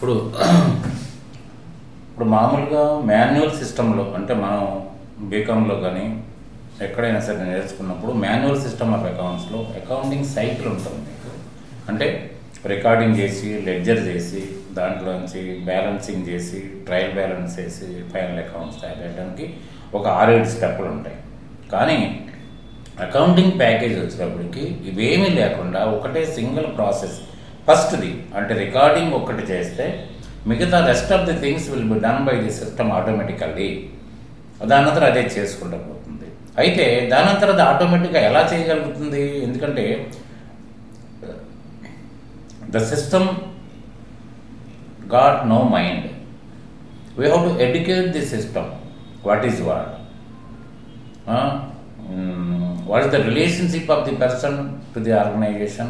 ఇప్పుడు ఇప్పుడు మామూలుగా మాన్యువల్ సిస్టంలో అంటే మనం బీకాంలో కానీ ఎక్కడైనా సరే నేర్చుకున్నప్పుడు మాన్యువల్ సిస్టమ్ ఆఫ్ అకౌంట్స్లో అకౌంటింగ్ సైకిల్ ఉంటుంది మీకు అంటే రికార్డింగ్ చేసి లెడ్జర్ చేసి దాంట్లోంచి బ్యాలెన్సింగ్ చేసి ట్రయల్ బ్యాలెన్స్ చేసి ఫైనల్ అకౌంట్స్ తయారు చేయడానికి ఒక ఆరేడు స్టెప్పులు ఉంటాయి కానీ అకౌంటింగ్ ప్యాకేజ్ వచ్చినప్పటికి ఇవేమీ లేకుండా ఒకటే సింగిల్ ప్రాసెస్ ఫస్ట్ది అంటే రికార్డింగ్ ఒక్కటి చేస్తే మిగతా rest of the things will be done by the system automatically దానంతరం అదే చేసుకుంటూ పోతుంది అయితే దానంతరం అది ఆటోమేటిక్గా ఎలా చేయగలుగుతుంది ఎందుకంటే the system got no mind we have to educate the system what is what what is the relationship of the person to the organisation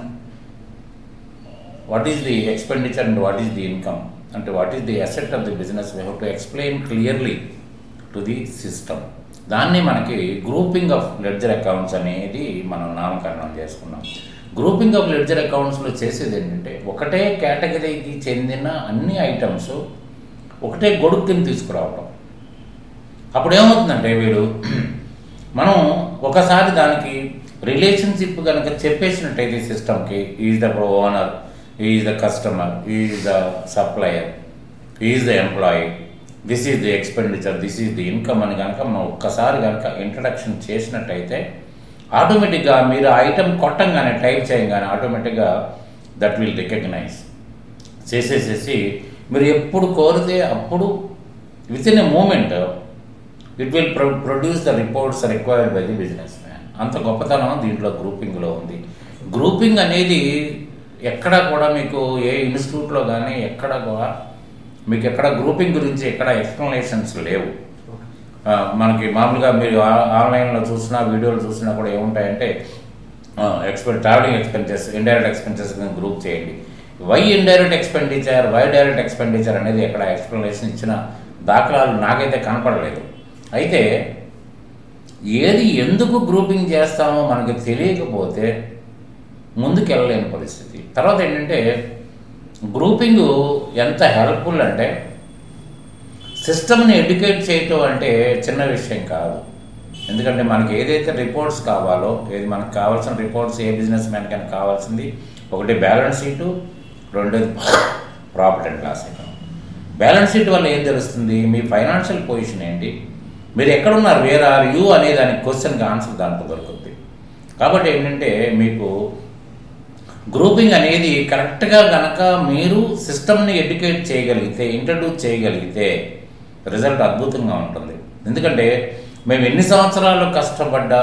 what is the expenditure and what is the income అంటే what is the asset of the business we have to explain clearly to the system దాన్ని మనకి grouping of ledger accounts అనేది మనం నామకరణం చేసుకున్నాం grouping of ledger అకౌంట్స్లో చేసేది ఏంటంటే ఒకటే కేటగిరీకి చెందిన అన్ని ఐటమ్స్ ఒకటే గొడుగు కింద తీసుకురావడం అప్పుడు ఏమవుతుందంటే వీడు మనం ఒకసారి దానికి రిలేషన్షిప్ కనుక చెప్పేసినట్టయితే సిస్టమ్కి is the owner is the customer is the supplier is the employee this is the expenditure this is the income అని కనుక మనం ఒక్కసారి కనుక ఇంట్రడక్షన్ చేసినట్టయితే ఆటోమేటిక్గా మీరు ఆ ఐటమ్ కొట్టంగానే టైప్ చేయగానే ఆటోమేటిక్గా దట్ విల్ రికగ్నైజ్ చేసేసేసి మీరు ఎప్పుడు కోరితే అప్పుడు with in a moment it will pro produce the reports required by the business man అంత గొప్పతనం దీంట్లో గ్రూపింగ్లో ఉంది గ్రూపింగ్ అనేది ఎక్కడ కూడా మీకు ఏ ఇన్స్టిట్యూట్లో కానీ ఎక్కడ కూడా మీకు ఎక్కడ గ్రూపింగ్ గురించి ఎక్కడ ఎక్స్ప్లెనేషన్స్ లేవు ఆ, మనకి మామూలుగా మీరు ఆ- ఆన్లైన్లో చూసినా వీడియోలు చూసినా కూడా ఏముంటాయంటే expen travelling expenses indirect expenses group చేయండి why indirect expenditure why direct expenditure అనేది ఎక్కడ ఎక్స్ప్లెనేషన్ ఇచ్చిన దాఖలాలు నాకైతే కనపడలేదు అయితే ఏది ఎందుకు గ్రూపింగ్ చేస్తామో మనకి తెలియకపోతే ముందుకు వెళ్ళలేని పరిస్థితి తర్వాత ఏంటంటే గ్రూపింగ్ ఎంత హెల్ప్ఫుల్ అంటే సిస్టమ్ని ఎడ్యుకేట్ చేయటం అంటే చిన్న విషయం కాదు ఎందుకంటే మనకి ఏదైతే రిపోర్ట్స్ కావాలో ఏది మనకు కావాల్సిన రిపోర్ట్స్ ఏ బిజినెస్ మ్యాన్కైనా కావాల్సింది ఒకటి బ్యాలెన్స్ షీటు రెండోది profit and loss account balance sheet వల్ల ఏం తెలుస్తుంది మీ ఫైనాన్షియల్ పొజిషన్ ఏంటి మీరు ఎక్కడున్నారు వేర్ ఆర్ యూ అనే దానికి క్వశ్చన్కి ఆన్సర్ దాంట్లో దొరుకుతుంది కాబట్టి ఏంటంటే మీకు గ్రూపింగ్ అనేది కరెక్ట్గా గనక మీరు సిస్టమ్ని ఎడ్యుకేట్ చేయగలిగితే ఇంట్రడ్యూస్ చేయగలిగితే రిజల్ట్ అద్భుతంగా ఉంటుంది ఎందుకంటే మేము ఎన్ని సంవత్సరాలు కష్టపడ్డ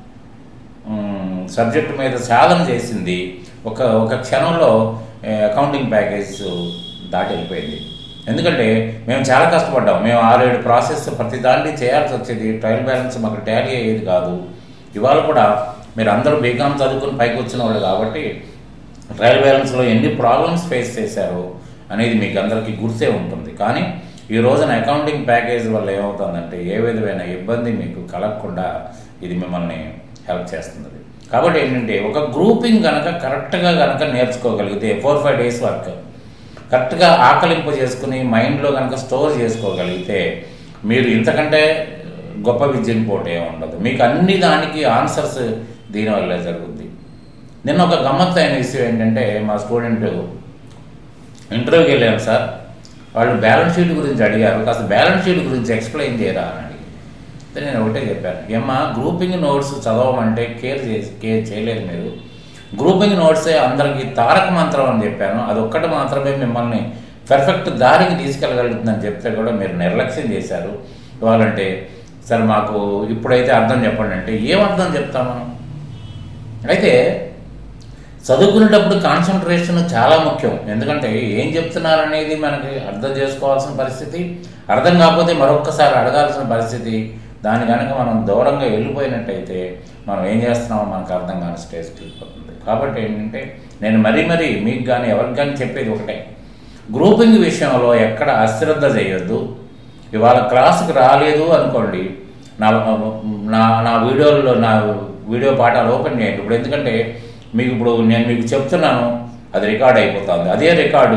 సబ్జెక్ట్ మీద సాధన చేసింది ఒక ఒక క్షణంలో అకౌంటింగ్ ప్యాకేజ్ దాటి వెళ్ళిపోయింది ఎందుకంటే మేము చాలా కష్టపడ్డాం మేము ఆరేడు ప్రాసెస్ ప్రతి దాంట్లో చేయాల్సి వచ్చేది ట్రయల్ బ్యాలెన్స్ మాకు టాలీ అయ్యేది కాదు ఇవాళ కూడా మీరు అందరూ బీకామ్ చదువుకుని పైకి వచ్చిన వాళ్ళు కాబట్టి ట్రయల్ బ్యాలెన్స్లో ఎన్ని ప్రాబ్లమ్స్ ఫేస్ చేశారు అనేది మీకు అందరికీ గుర్తే ఉంటుంది కానీ ఈ రోజున అకౌంటింగ్ ప్యాకేజ్ వల్ల ఏమవుతుందంటే ఏ విధమైన ఇబ్బంది మీకు కలగకుండా ఇది మిమ్మల్ని హెల్ప్ చేస్తుంది కాబట్టి ఏంటంటే ఒక గ్రూపింగ్ కనుక కరెక్ట్గా కనుక నేర్చుకోగలిగితే ఫోర్ ఫైవ్ డేస్ వర్క్ కరెక్ట్గా ఆకలింపు చేసుకుని మైండ్లో కనుక స్టోర్ చేసుకోగలిగితే మీరు ఇంతకంటే గొప్ప విద్యను పోటీ ఏమి ఉండదు మీకు అన్ని దానికి ఆన్సర్స్ దీనివల్లే జరుగుద్ది నిన్న ఒక గమ్మత్తు అయిన విషయం ఏంటంటే మా స్టూడెంట్ ఇంటర్వ్యూకి వెళ్ళాను సార్ వాళ్ళు బ్యాలెన్స్ షీట్ గురించి అడిగారు కాస్త బ్యాలెన్స్ షీట్ గురించి ఎక్స్ప్లెయిన్ చేయరా అని అడిగి అయితే నేను ఒకటే చెప్పాను ఏమ్మా గ్రూపింగ్ నోట్స్ చదవమంటే కేర్ చేసి కేర్ చేయలేదు మీరు గ్రూపింగ్ నోట్సే అందరికీ తారక మంత్రం అని చెప్పాను అది ఒక్కటి మాత్రమే మిమ్మల్ని పర్ఫెక్ట్ దారికి తీసుకెళ్ళగలుగుతుందని చెప్తే కూడా మీరు నిర్లక్ష్యం చేశారు ఇవ్వాలంటే సార్ మాకు ఇప్పుడైతే అర్థం చెప్పండి అంటే ఏం అర్థం చెప్తాం మనం అయితే చదువుకునేటప్పుడు కాన్సన్ట్రేషన్ చాలా ముఖ్యం ఎందుకంటే ఏం చెప్తున్నారు అనేది మనకి అర్థం చేసుకోవాల్సిన పరిస్థితి అర్థం కాకపోతే మరొక్కసారి అడగాల్సిన పరిస్థితి దాని కనుక మనం దూరంగా వెళ్ళిపోయినట్టయితే మనం ఏం చేస్తున్నామో మనకు అర్థం కాని స్టేజ్కి వెళ్ళిపోతుంది కాబట్టి ఏంటంటే నేను మరీ మరీ మీకు కానీ ఎవరికి కానీ చెప్పేది ఒకటే గ్రూపింగ్ విషయంలో ఎక్కడ అశ్రద్ధ చేయొద్దు ఇవాళ క్లాసుకి రాలేదు అనుకోండి నా నా నా వీడియోల్లో నా వీడియో పాఠాలు ఓపెన్ చేయండి ఇప్పుడు ఎందుకంటే మీకు ఇప్పుడు నేను మీకు చెప్తున్నాను అది రికార్డ్ అయిపోతుంది అదే రికార్డు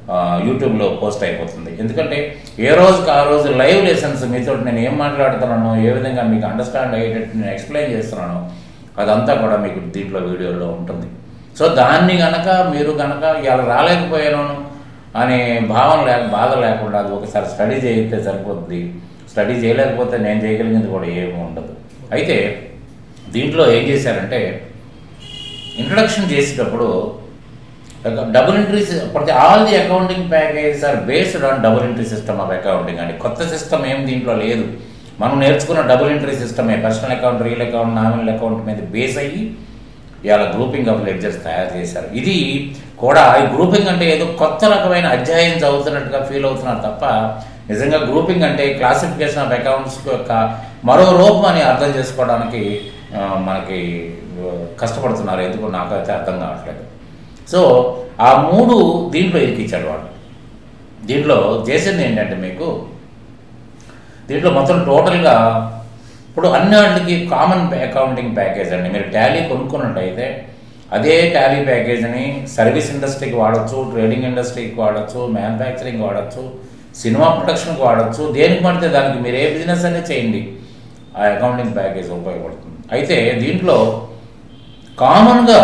ఆ, యూట్యూబ్లో పోస్ట్ అయిపోతుంది ఎందుకంటే ఏ రోజుకి ఆ రోజు లైవ్ లెసన్స్ మీతో నేను ఏం మాట్లాడుతున్నానో ఏ విధంగా మీకు అండర్స్టాండ్ అయ్యేటట్టు నేను ఎక్స్ప్లెయిన్ చేస్తున్నానో అదంతా కూడా మీకు దీంట్లో వీడియోలో ఉంటుంది సో దాన్ని గనక మీరు గనక ఇలా రాలేకపోయాను అనే భావన లేక బాధ లేకుండా అది ఒకసారి స్టడీ చేయితే సరిపోతుంది స్టడీ చేయలేకపోతే నేను చేయగలిగింది కూడా ఏమీ ఉండదు అయితే దీంట్లో ఏం చేశారంటే ఇంట్రడక్షన్ చేసేటప్పుడు డబుల్ ఎంట్రీ ప్రతి all the accounting package are based on double entry system of accounting అండి కొత్త సిస్టమ్ ఏం దీంట్లో లేదు మనం నేర్చుకున్న డబుల్ ఎంట్రీ సిస్టమే personal account real account nominal account మీద బేస్ అయ్యి ఇవాళ గ్రూపింగ్ ఆఫ్ లెడ్జర్స్ తయారు చేశారు ఇది కూడా ఈ గ్రూపింగ్ అంటే ఏదో కొత్త రకమైన అధ్యాయం చదువుతున్నట్టుగా ఫీల్ అవుతున్నారు తప్ప నిజంగా గ్రూపింగ్ అంటే క్లాసిఫికేషన్ ఆఫ్ అకౌంట్స్ యొక్క మరో రూపం అని అర్థం చేసుకోవడానికి ఆ, మనకి ఆ, కష్టపడుతున్నారు ఎందుకు నాకైతే అర్థం కావట్లేదు సో ఆ మూడు దీంట్లో ఇరికిచ్చాడు వాడు దీంట్లో చేసింది ఏంటంటే మీకు దీంట్లో మొత్తం టోటల్గా ఇప్పుడు అన్నిటికి కామన్ అకౌంటింగ్ ప్యాకేజ్ అండి మీరు టాలీ కొనుక్కున్నట్టయితే అదే టాలీ ప్యాకేజ్ని సర్వీస్ ఇండస్ట్రీకి వాడచ్చు ట్రేడింగ్ ఇండస్ట్రీకి వాడచ్చు మ్యానుఫ్యాక్చరింగ్ వాడచ్చు సినిమా ప్రొడక్షన్కి వాడచ్చు దేనికి పడితే దానికి మీరు ఏ బిజినెస్ అనేది చేయండి ఆ అకౌంటింగ్ ప్యాకేజ్ ఉపయోగపడుతుంది అయితే దీంట్లో కామన్గా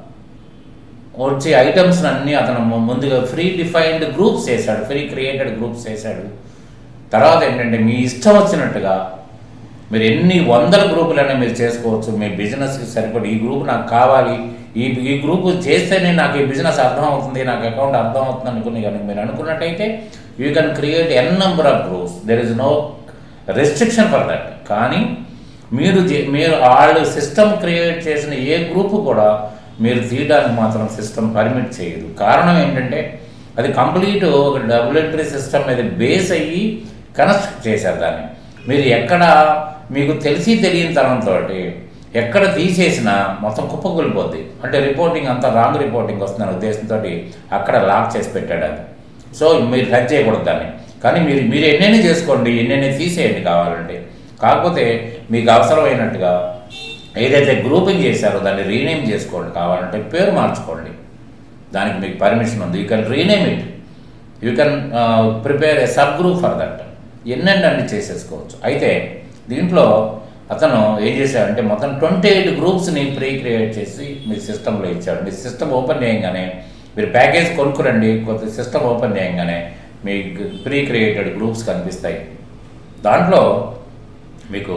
వచ్చే ఐటమ్స్ అన్నీ అతను ము- ముందుగా ఫ్రీ డిఫైన్డ్ గ్రూప్స్ చేశాడు ఫ్రీ క్రియేటెడ్ గ్రూప్స్ చేశాడు తర్వాత ఏంటంటే మీ ఇష్టం వచ్చినట్టుగా మీరు ఎన్ని వందల గ్రూపులైనా మీరు చేసుకోవచ్చు మీ బిజినెస్కి సరిపడి ఈ గ్రూప్ నాకు కావాలి ఈ ఈ గ్రూప్ చేస్తేనే నాకు ఈ బిజినెస్ అర్థం అవుతుంది నాకు అకౌంట్ అర్థం అవుతుంది అనుకుని కానీ మీరు అనుకున్నట్టయితే you can create n number of groups there is no restriction for that కానీ మీరు చే- మీరు వాళ్ళు సిస్టమ్ క్రియేట్ చేసిన ఏ గ్రూప్ కూడా మీరు తీయడానికి మాత్రం సిస్టమ్ పర్మిట్ చేయదు కారణం ఏంటంటే అది కంప్లీట్ ఒక డబుల్ ఎంట్రీ సిస్టమ్ మీద బేస్ అయ్యి కనెక్ట్ చేశారు దాన్ని మీరు ఎక్కడ మీకు తెలిసి తెలియని తనంతో ఎక్కడ తీసేసినా మొత్తం కుప్పకూలిపోద్ది అంటే రిపోర్టింగ్ అంతా రాంగ్ రిపోర్టింగ్ వస్తుందనే ఉద్దేశంతో అక్కడ లాక్ చేసి పెట్టాడు అది సో మీరు టచ్ చేయకూడదు దాన్ని కానీ మీరు మీరు ఎన్నెన్ని చేసుకోండి ఎన్నెన్ని తీసేయండి కావాలంటే కాకపోతే మీకు అవసరమైనట్టుగా ఏదైతే గ్రూపింగ్ చేశారో దాన్ని రీనేమ్ చేసుకోండి కావాలంటే పేరు మార్చుకోండి దానికి మీకు పర్మిషన్ ఉంది you can rename it you can prepare a sub group for that ఎన్నెన్ని అన్ని చేసేసుకోవచ్చు అయితే దీంట్లో అతను ఏం చేశాడంటే మొత్తం ట్వంటీ ఎయిట్ గ్రూప్స్ని ప్రీ క్రియేట్ చేసి మీ సిస్టంలో ఇచ్చాడు మీ సిస్టమ్ ఓపెన్ చేయగానే మీరు ప్యాకేజ్ కొనుక్కురండి కొత్త సిస్టమ్ ఓపెన్ చేయగానే మీ ప్రీ క్రియేటెడ్ గ్రూప్స్ కనిపిస్తాయి దాంట్లో మీకు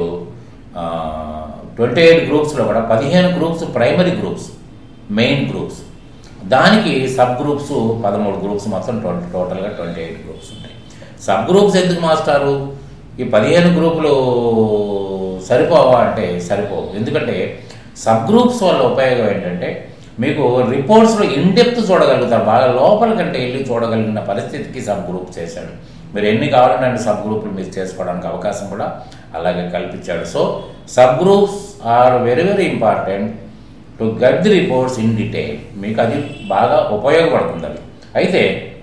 ట్వంటీ ఎయిట్ గ్రూప్స్లో కూడా పదిహేను groups primary groups main groups దానికి సబ్ గ్రూప్స్ పదమూడు గ్రూప్స్ మొత్తం టోటల్ టోటల్గా ట్వంటీ ఎయిట్ గ్రూప్స్ ఉంటాయి సబ్ గ్రూప్స్ ఎందుకు మాస్టారు ఈ పదిహేను గ్రూపులు సరిపోవా అంటే సరిపోవు ఎందుకంటే సబ్ గ్రూప్స్ వల్ల ఉపయోగం ఏంటంటే మీకు రిపోర్ట్స్లో ఇన్డెప్త్ చూడగలుగుతారు బాగా లోపల కంటే వెళ్ళి చూడగలిగిన పరిస్థితికి సబ్ గ్రూప్ చేశాడు మీరు ఎన్ని కావాలంటే సబ్ గ్రూపులు మీరు చేసుకోవడానికి అవకాశం కూడా అలాగే కల్పించాడు so sub groups are very very important to get the reports in detail మీకు అది బాగా ఉపయోగపడుతుంది అది అయితే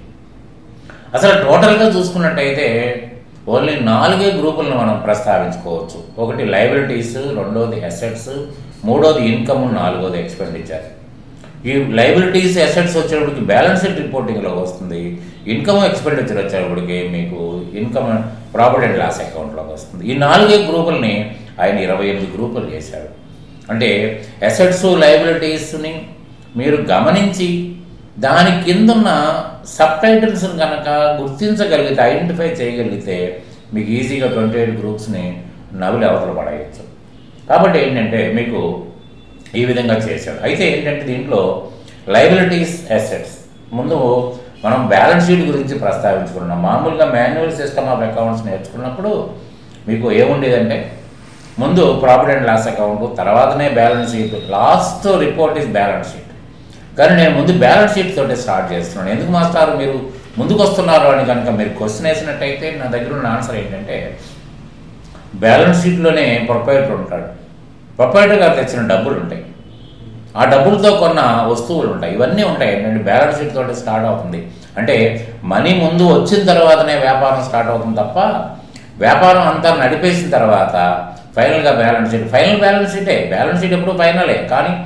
అసలు టోటల్గా చూసుకున్నట్టయితే ఓన్లీ నాలుగే గ్రూపులను మనం ప్రస్తావించుకోవచ్చు ఒకటి లైబిలిటీస్ రెండోది అసెట్స్ మూడోది ఇన్కమ్ నాలుగోది ఎక్స్పెండిచర్ ఈ లైబిలిటీస్ అసెట్స్ వచ్చేటప్పటికి బ్యాలెన్స్ షీట్ రిపోర్టింగ్లో వస్తుంది ఇన్కమ్ ఎక్స్పెండిచర్ వచ్చేటప్పటికి మీకు ఇన్కమ్ ప్రాఫిట్ అండ్ లాస్ అకౌంట్లోకి వస్తుంది ఈ నాలుగే గ్రూపుల్ని ఆయన ఇరవై ఎనిమిది గ్రూపులు చేశాడు అంటే అసెట్స్ లైబిలిటీస్ని మీరు గమనించి దాని కిందున్న సబ్ టైటిల్స్ని కనుక గుర్తించగలిగితే ఐడెంటిఫై చేయగలిగితే మీకు ఈజీగా ట్వంటీ ఎయిట్ గ్రూప్స్ని నవ్వులు అవతల పడేయచ్చు కాబట్టి ఏంటంటే మీకు ఈ విధంగా చేశాడు అయితే ఏంటంటే దీంట్లో లైబిలిటీస్ అసెట్స్ ముందు మనం బ్యాలెన్స్ షీట్ గురించి ప్రస్తావించుకున్నాం మామూలుగా మాన్యువల్ సిస్టమ్ ఆఫ్ అకౌంట్స్ నేర్చుకున్నప్పుడు మీకు ఏముండేదంటే ముందు ప్రాఫిట్ అండ్ లాస్ అకౌంట్ తర్వాతనే balance sheet last report is balance sheet కానీ నేను ముందు బ్యాలెన్స్ షీట్ తోటి స్టార్ట్ చేస్తున్నాను ఎందుకు మాస్టర్ మీరు ముందుకు వస్తున్నారు అని కనుక మీరు క్వశ్చన్ వేసినట్టయితే నా దగ్గర ఉన్న ఆన్సర్ ఏంటంటే బ్యాలెన్స్ షీట్లోనే ప్రొపరేటర్ ఉంటాడు ప్రొపరేటర్ గారు తెచ్చిన డబ్బులు ఉంటాయి ఆ డబ్బులతో కొన్న వస్తువులు ఉంటాయి ఇవన్నీ ఉంటాయి ఏంటంటే బ్యాలెన్స్ షీట్ తోటి స్టార్ట్ అవుతుంది అంటే మనీ ముందు వచ్చిన తర్వాతనే వ్యాపారం స్టార్ట్ అవుతుంది తప్ప వ్యాపారం అంతా నడిపేసిన తర్వాత ఫైనల్గా బ్యాలెన్స్ షీట్ ఫైనల్ బ్యాలెన్స్ షీటే బ్యాలెన్స్ షీట్ ఎప్పుడు ఫైనలే కానీ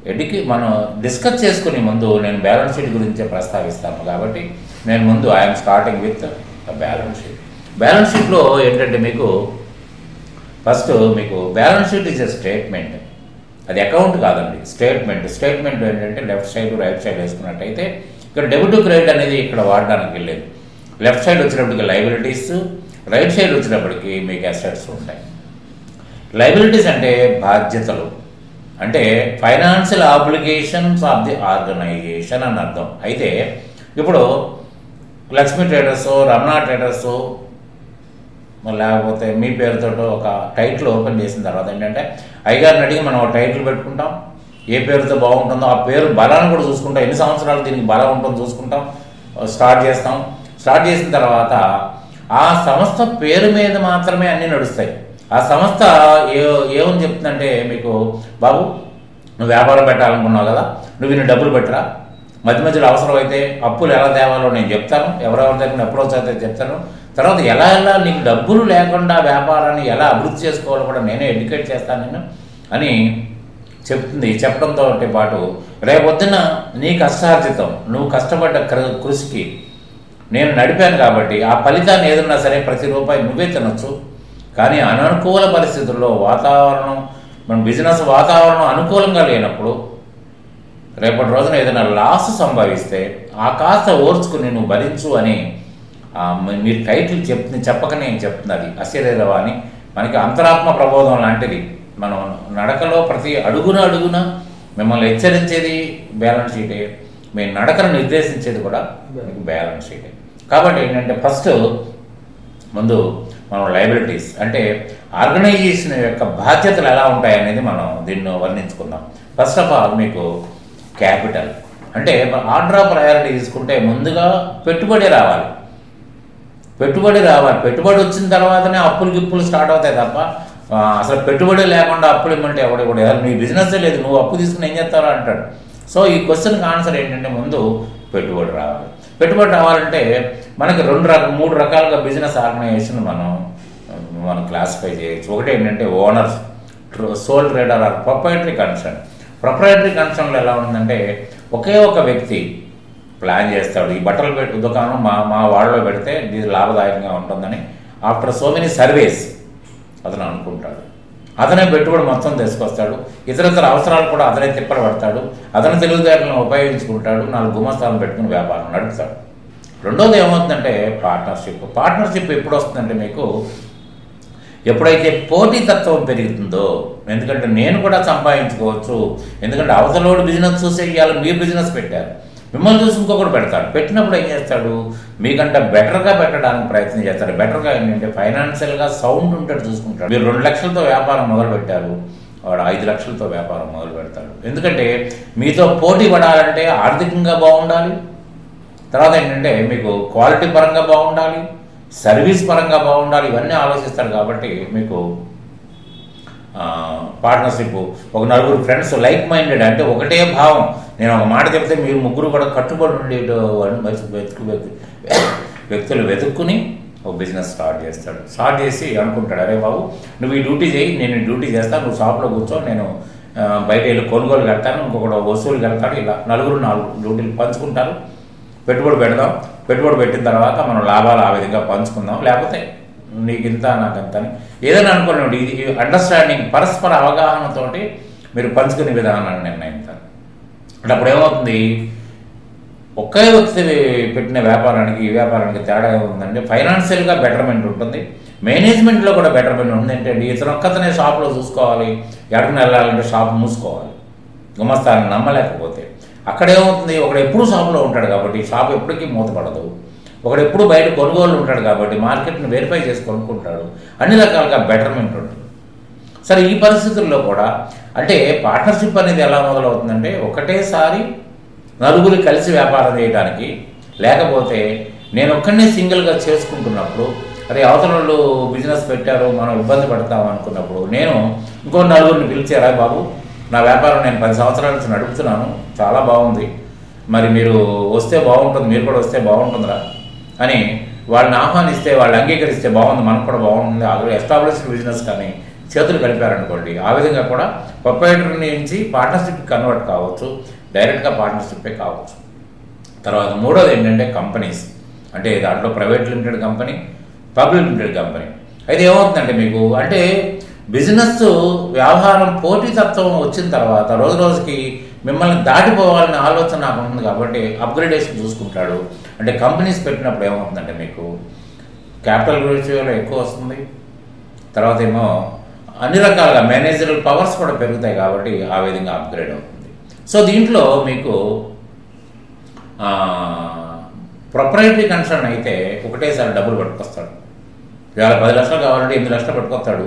ఎడ్యుకే మనం డిస్కస్ చేసుకునే ముందు నేను బ్యాలెన్స్ షీట్ గురించే ప్రస్తావిస్తాను కాబట్టి నేను ముందు I'm starting with balance sheet balance షీట్లో ఏంటంటే మీకు ఫస్ట్ మీకు balance sheet is a statement అది అకౌంట్ కాదండి స్టేట్మెంట్ స్టేట్మెంట్ ఏంటంటే లెఫ్ట్ సైడ్ రైట్ సైడ్ వేసుకున్నట్టయితే ఇక్కడ డెబిట్ క్రెడిట్ అనేది ఇక్కడ వాడడానికి వెళ్ళేది లెఫ్ట్ సైడ్ వచ్చినప్పటికి లైబిలిటీస్ రైట్ సైడ్ వచ్చినప్పటికి మీకు అసెట్స్ ఉంటాయి లైబిలిటీస్ అంటే బాధ్యతలు అంటే financial obligations of the organisation అని అర్థం అయితే ఇప్పుడు లక్ష్మీ ట్రేడర్స్ రమణ ట్రేడర్స్ లేకపోతే మీ పేరుతో ఒక టైటిల్ ఓపెన్ చేసిన తర్వాత ఏంటంటే అయ్యగారిని అడిగి మనం ఒక టైటిల్ పెట్టుకుంటాం ఏ పేరుతో బాగుంటుందో ఆ పేరు బలాన్ని కూడా చూసుకుంటాం ఎన్ని సంవత్సరాలు దీనికి బలం ఉంటుందో చూసుకుంటాం స్టార్ట్ చేస్తాం స్టార్ట్ చేసిన తర్వాత ఆ సంస్థ పేరు మీద మాత్రమే అన్నీ నడుస్తాయి ఆ సంస్థ ఏ ఏమని చెప్తుందంటే మీకు బాబు నువ్వు వ్యాపారం పెట్టాలనుకున్నావు కదా నువ్వు ఇన్ని డబ్బులు పెట్టరా మధ్య మధ్యలో అవసరమైతే అప్పులు ఎలా తేవాలో నేను చెప్తాను ఎవరెవరి దగ్గర అప్రోచ్ అయితే చెప్తాను తర్వాత ఎలా ఎలా నీకు డబ్బులు లేకుండా వ్యాపారాన్ని ఎలా అభివృద్ధి చేసుకోవాలో కూడా నేనే ఎడ్యుకేట్ చేస్తాను నేను అని చెప్తుంది చెప్పడంతో పాటు రేపొద్దున నీ కష్టార్జితం నువ్వు కష్టపడ్డ కృ- కృషికి నేను నడిపాను కాబట్టి ఆ ఫలితాన్ని ఏదన్నా సరే ప్రతి రూపాయి నువ్వే తినొచ్చు కానీ అననుకూల పరిస్థితుల్లో వాతావరణం మన బిజినెస్ వాతావరణం అనుకూలంగా లేనప్పుడు రేపటి రోజున ఏదైనా లాస్ సంభవిస్తే ఆ కాస్త ఓర్చుకుని నువ్వు భరించు అని ఆ, మీ- మీరు టైటిల్ చెప్ చెప్పకనే చెప్తున్నది అశరీరవా అని మనకి అంతరాత్మ ప్రబోధం లాంటిది మనం నడకలో ప్రతి అడుగున అడుగున మిమ్మల్ని హెచ్చరించేది బ్యాలెన్స్ షీటే మీ నడకను నిర్దేశించేది కూడా మీకు బ్యాలెన్స్ షీటే కాబట్టి ఏంటంటే ఫస్ట్ ముందు మనం లైబిలిటీస్ అంటే ఆర్గనైజేషన్ యొక్క బాధ్యతలు ఎలా ఉంటాయి అనేది మనం దీన్ని వర్ణించుకుందాం ఫస్ట్ ఆఫ్ ఆల్ మీకు క్యాపిటల్ అంటే ఆర్డర్ ఆఫ్ ప్రయారిటీ తీసుకుంటే ముందుగా పెట్టుబడి రావాలి పెట్టుబడి రావాలి పెట్టుబడి వచ్చిన తర్వాతనే అప్పులు గిప్పులు స్టార్ట్ అవుతాయి తప్ప ఆ, అసలు పెట్టుబడి లేకుండా అప్పులు ఇమ్మంటే ఎవడు కూడా నీ బిజినెస్ లేదు నువ్వు అప్పు తీసుకుని ఏం చేస్తావు అంటాడు సో ఈ క్వశ్చన్కి ఆన్సర్ ఏంటంటే ముందు పెట్టుబడి రావాలి పెట్టుబడి రావాలంటే మనకి రెండు రక మూడు రకాలుగా బిజినెస్ ఆర్గనైజేషన్ మనం మనం క్లాసిఫై చేయొచ్చు ఒకటి ఏంటంటే owners sole trader or proprietary concern proprietary కన్సర్న్లో ఎలా ఉందంటే ఒకే ఒక వ్యక్తి ప్లాన్ చేస్తాడు ఈ బట్టలు పెట్టి దుకాణం మా మా వాళ్ళలో పెడితే ఇది లాభదాయకంగా ఉంటుందని ఆఫ్టర్ సో మెనీ సర్వేస్ అతను అనుకుంటాడు అతనే పెట్టుబడి మొత్తం తీసుకొస్తాడు ఇతరితర అవసరాలు కూడా అతనే తిప్పలు పడతాడు అతని తెలివితేటలను ఉపయోగించుకుంటాడు నాలుగు గుమస్తాలను పెట్టుకుని వ్యాపారం నడుపుతాడు రెండోది ఏమవుతుందంటే పార్ట్నర్షిప్ పార్ట్నర్షిప్ ఎప్పుడు వస్తుందంటే మీకు ఎప్పుడైతే పోటీతత్వం పెరుగుతుందో ఎందుకంటే నేను కూడా సంపాదించుకోవచ్చు ఎందుకంటే అవతలోడు బిజినెస్ చూసే ఇవాళ మీరు బిజినెస్ పెట్టారు మిమ్మల్ని చూసి ఇంకొకటి పెడతాడు పెట్టినప్పుడు ఏం చేస్తాడు మీకంటే బెటర్గా పెట్టడానికి ప్రయత్నం చేస్తాడు బెటర్గా ఏంటంటే ఫైనాన్షియల్గా సౌండ్ ఉంటాడు చూసుకుంటాడు మీరు రెండు లక్షలతో వ్యాపారం మొదలు పెట్టారు వాడు ఐదు లక్షలతో వ్యాపారం మొదలు పెడతాడు ఎందుకంటే మీతో పోటీ పడాలంటే ఆర్థికంగా బాగుండాలి తర్వాత ఏంటంటే మీకు క్వాలిటీ పరంగా బాగుండాలి సర్వీస్ పరంగా బాగుండాలి ఇవన్నీ ఆలోచిస్తారు కాబట్టి మీకు పార్ట్నర్షిప్ ఒక నలుగురు ఫ్రెండ్స్ లైక్ మైండెడ్ అంటే ఒకటే భావం నేను ఒక మాట చెప్తే మీరు ముగ్గురు కూడా కట్టుబడి ఉండే వెతుకు వ్యక్తులు వెతుక్కుని ఒక బిజినెస్ స్టార్ట్ చేస్తాడు స్టార్ట్ చేసి అనుకుంటాడు అరే బాబు నువ్వు ఈ డ్యూటీ చేయి నేను ఈ డ్యూటీ చేస్తాను నువ్వు షాప్లో కూర్చో నేను ఆ, బయట వెళ్ళి కొనుగోలు కడతాను ఇంకొకటి వసూలు కడతాడు ఇలా నలుగురు నాలుగు డ్యూటీలు పంచుకుంటారు పెట్టుబడి పెడదాం పెట్టుబడి పెట్టిన తర్వాత మనం లాభాలు ఆ విధంగా పంచుకుందాం లేకపోతే నీకు ఇంత నాకు ఇంత అని ఏదైనా అనుకోండి ఇది అండర్స్టాండింగ్ పరస్పర అవగాహనతోటి మీరు పంచుకునే విధానాన్ని నిర్ణయిస్తారు అంటే అప్పుడు ఏమవుతుంది ఒకే వ్యక్తి పెట్టిన వ్యాపారానికి ఈ వ్యాపారానికి తేడా ఉందంటే ఫైనాన్షియల్గా బెటర్మెంట్ ఉంటుంది మేనేజ్మెంట్లో కూడా బెటర్మెంట్ ఉంది ఏంటంటే ఇతను ఒక్కతనే షాప్లో చూసుకోవాలి ఎక్కడికి వెళ్ళాలంటే షాప్ మూసుకోవాలి గుమస్తాన్ని నమ్మలేకపోతే అక్కడ ఏమవుతుంది ఒకడు ఎప్పుడు షాప్లో ఉంటాడు కాబట్టి షాప్ ఎప్పటికీ మూతపడదు ఒకడు ఎప్పుడు బయట కొనుగోలు ఉంటాడు కాబట్టి మార్కెట్ని వెరిఫై చేసి కొనుక్కుంటాడు అన్ని రకాలుగా బెటర్మెంట్ ఉంటుంది సరే ఈ పరిస్థితుల్లో కూడా అంటే పార్ట్నర్షిప్ అనేది ఎలా మొదలవుతుందంటే ఒకటేసారి నలుగురు కలిసి వ్యాపారం చేయడానికి లేకపోతే నేను ఒక్కడనే సింగిల్గా చేసుకుంటున్నప్పుడు అరే అవతల వాళ్ళు బిజినెస్ పెట్టారు మనం ఇబ్బంది పడతాం అనుకున్నప్పుడు నేను ఇంకో నలుగురిని పిలిచారా బాబు నా వ్యాపారం నేను పది సంవత్సరాల నుంచి నడుపుతున్నాను చాలా బాగుంది మరి మీరు వస్తే బాగుంటుంది మీరు కూడా వస్తే బాగుంటుందిరా అని వాళ్ళని ఆహ్వానిస్తే వాళ్ళు అంగీకరిస్తే బాగుంది మనకు కూడా బాగుంటుంది ఆల్రెడీ ఎస్టాబ్లిష్డ్ బిజినెస్ కానీ చేతులు కలిపారనుకోండి ఆ విధంగా కూడా ప్రొపరేటర్ నుంచి పార్ట్నర్షిప్ కన్వర్ట్ కావచ్చు డైరెక్ట్గా పార్ట్నర్షిప్పే కావచ్చు తర్వాత మూడోది ఏంటంటే కంపెనీస్ అంటే దాంట్లో private limited company public limited company అయితే ఏమవుతుందంటే మీకు అంటే బిజినెస్ వ్యవహారం పోటీతత్వం వచ్చిన తర్వాత రోజు రోజుకి మిమ్మల్ని దాటిపోవాలనే ఆలోచన నాకు ఉంటుంది కాబట్టి అప్గ్రేడేషన్ చూసుకుంటాడు అంటే కంపెనీస్ పెట్టినప్పుడు ఏమవుతుందంటే మీకు క్యాపిటల్ రేషియోలో ఎక్కువ వస్తుంది తర్వాత ఏమో అన్ని రకాలుగా మేనేజరల్ పవర్స్ కూడా పెరుగుతాయి కాబట్టి ఆ విధంగా అప్గ్రేడ్ అవుతుంది సో దీంట్లో మీకు ప్రొపరేటరీ కన్సర్న్ అయితే ఒకటేసారి డబ్బులు పట్టుకొస్తాడు ఇవాళ పది లక్షలు కావాలంటే ఎనిమిది లక్షలు పట్టుకొస్తాడు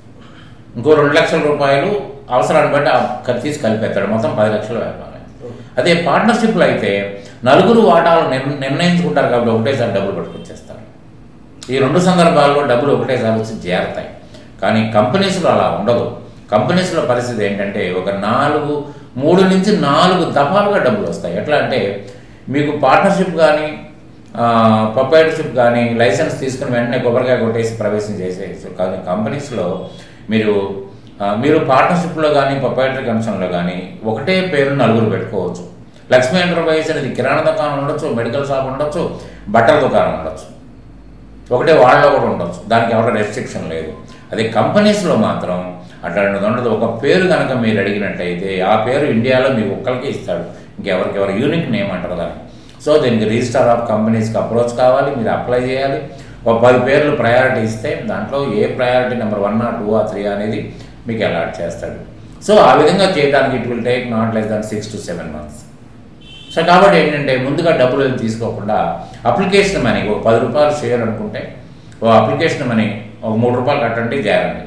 ఇంకో రెండు లక్షల రూపాయలు అవసరాన్ని బట్టి ఆ క- తీసి కలిపేస్తాడు మొత్తం పది లక్షలు వ్యాపారం అదే పార్ట్నర్షిప్లో అయితే నలుగురు వాటాలు నిర్- నిర్ణయించుకుంటారు కాబట్టి ఒకటేసారి డబ్బులు పట్టుకొచ్చేస్తారు ఈ రెండు సందర్భాల్లో డబ్బులు ఒకటేసారి వచ్చి చేరతాయి కానీ కంపెనీస్లో అలా ఉండదు కంపెనీస్లో పరిస్థితి ఏంటంటే ఒక నాలుగు మూడు నుంచి నాలుగు దఫాలుగా డబ్బులు వస్తాయి ఎట్లా అంటే మీకు పార్ట్నర్షిప్ కానీ ప్రొపరేటర్షిప్ కానీ లైసెన్స్ తీసుకుని వెంటనే కొబ్బరికాయ కొట్టేసి ప్రవేశం చేసేయచ్చు కానీ కంపెనీస్లో మీరు ఆ, మీరు పార్ట్నర్షిప్లో కానీ ప్రొపరేటరీ కమిషన్లో కానీ ఒకటే పేరు నలుగురు పెట్టుకోవచ్చు లక్ష్మీ ఎంటర్ప్రైజ్ అనేది కిరాణా దుకాణం ఉండొచ్చు మెడికల్ షాప్ ఉండొచ్చు బట్టల దుకాణం ఉండొచ్చు ఒకటే వాళ్ళలో కూడా ఉండొచ్చు దానికి ఎవరి రెస్ట్రిక్షన్ లేదు అదే కంపెనీస్లో మాత్రం అట్లాంటిది ఉండదు ఒక పేరు కనుక మీరు అడిగినట్టయితే ఆ పేరు ఇండియాలో మీకు ఒక్కరికే ఇస్తాడు ఇంకెవరికి ఎవరు యూనిక్ నేమ్ అంటారు దాన్ని సో దీనికి రిజిస్టర్ ఆఫ్ కంపెనీస్కి అప్రోచ్ కావాలి మీరు అప్లై చేయాలి ఒక పది పేర్లు ప్రయారిటీ ఇస్తే దాంట్లో ఏ ప్రయారిటీ నెంబర్ వన్ ఆ టూ ఆ త్రీ అనేది మీకు అలాట్ చేస్తాడు సో ఆ విధంగా చేయడానికి it will take not less than six to seven months so కాబట్టి ఏంటంటే ముందుగా డబ్బులు ఏమి తీసుకోకుండా అప్లికేషన్ మనీ ఒక పది రూపాయలు షేర్ అనుకుంటే ఓ అప్లికేషన్ మనీ ఒక మూడు రూపాయలు కట్టండి చేరండి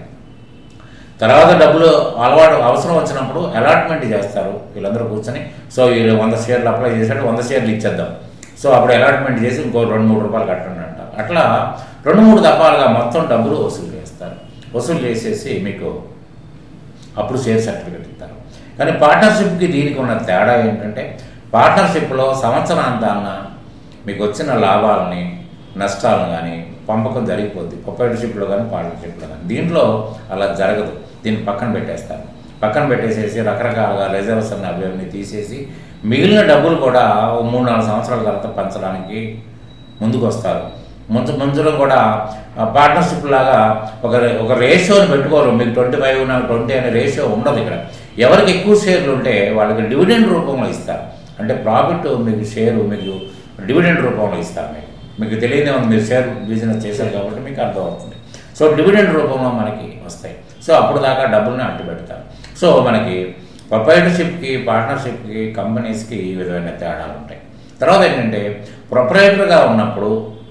తర్వాత డబ్బులు అలవాటు అవసరం వచ్చినప్పుడు అలాట్మెంట్ చేస్తారు వీళ్ళందరూ కూర్చొని సో వీళ్ళు వంద షేర్లు అప్లై చేశాడు వంద షేర్లు ఇచ్చేద్దాం సో అప్పుడు అలాట్మెంట్ చేసి ఇంకో రెండు మూడు రూపాయలు కట్టండి అంటారు అట్లా రెండు మూడు దఫాలుగా మొత్తం డబ్బులు వసూలు చేస్తారు వసూలు చేసేసి మీకు అప్పుడు షేర్ సర్టిఫికెట్ ఇస్తారు కానీ పార్ట్నర్షిప్కి దీనికి ఉన్న తేడా ఏంటంటే పార్ట్నర్షిప్లో సంవత్సరాంతాన మీకు వచ్చిన లాభాలని నష్టాలను కానీ పంపకం జరిగిపోద్ది ప్రొపరేటర్షిప్లో కానీ పార్ట్నర్షిప్లో కానీ దీంట్లో అలా జరగదు దీన్ని పక్కన పెట్టేస్తారు పక్కన పెట్టేసేసి రకరకాలుగా రిజర్వ్స్ అన్న అవన్నీ తీసేసి మిగిలిన డబ్బులు కూడా ఓ మూడు నాలుగు సంవత్సరాల తర్వాత పంచడానికి ముందుకు వస్తారు ముందు ముందులో కూడా పార్ట్నర్షిప్ లాగా ఒక ఒక రేషియోని పెట్టుకోరు మీకు ట్వంటీ ఫైవ్ నాకు ట్వంటీ అనే రేషియో ఉండదు ఇక్కడ ఎవరికి ఎక్కువ షేర్లు ఉంటే వాళ్ళకి డివిడెండ్ రూపంలో ఇస్తారు అంటే ప్రాఫిట్ మీకు షేరు మీకు డివిడెండ్ రూపంలో ఇస్తారు మీకు మీకు తెలియదే ఉంది మీరు షేర్ బిజినెస్ చేశారు కాబట్టి మీకు అర్థమవుతుంది సో డివిడెండ్ రూపంలో మనకి వస్తాయి సో అప్పుడు దాకా డబ్బుల్ని అట్టు పెడతారు సో మనకి ప్రొపరేటర్షిప్కి పార్ట్నర్షిప్కి కంపెనీస్కి ఈ విధమైన తేడాలు ఉంటాయి తర్వాత ఏంటంటే ప్రొపరేటర్గా ఉన్నప్పుడు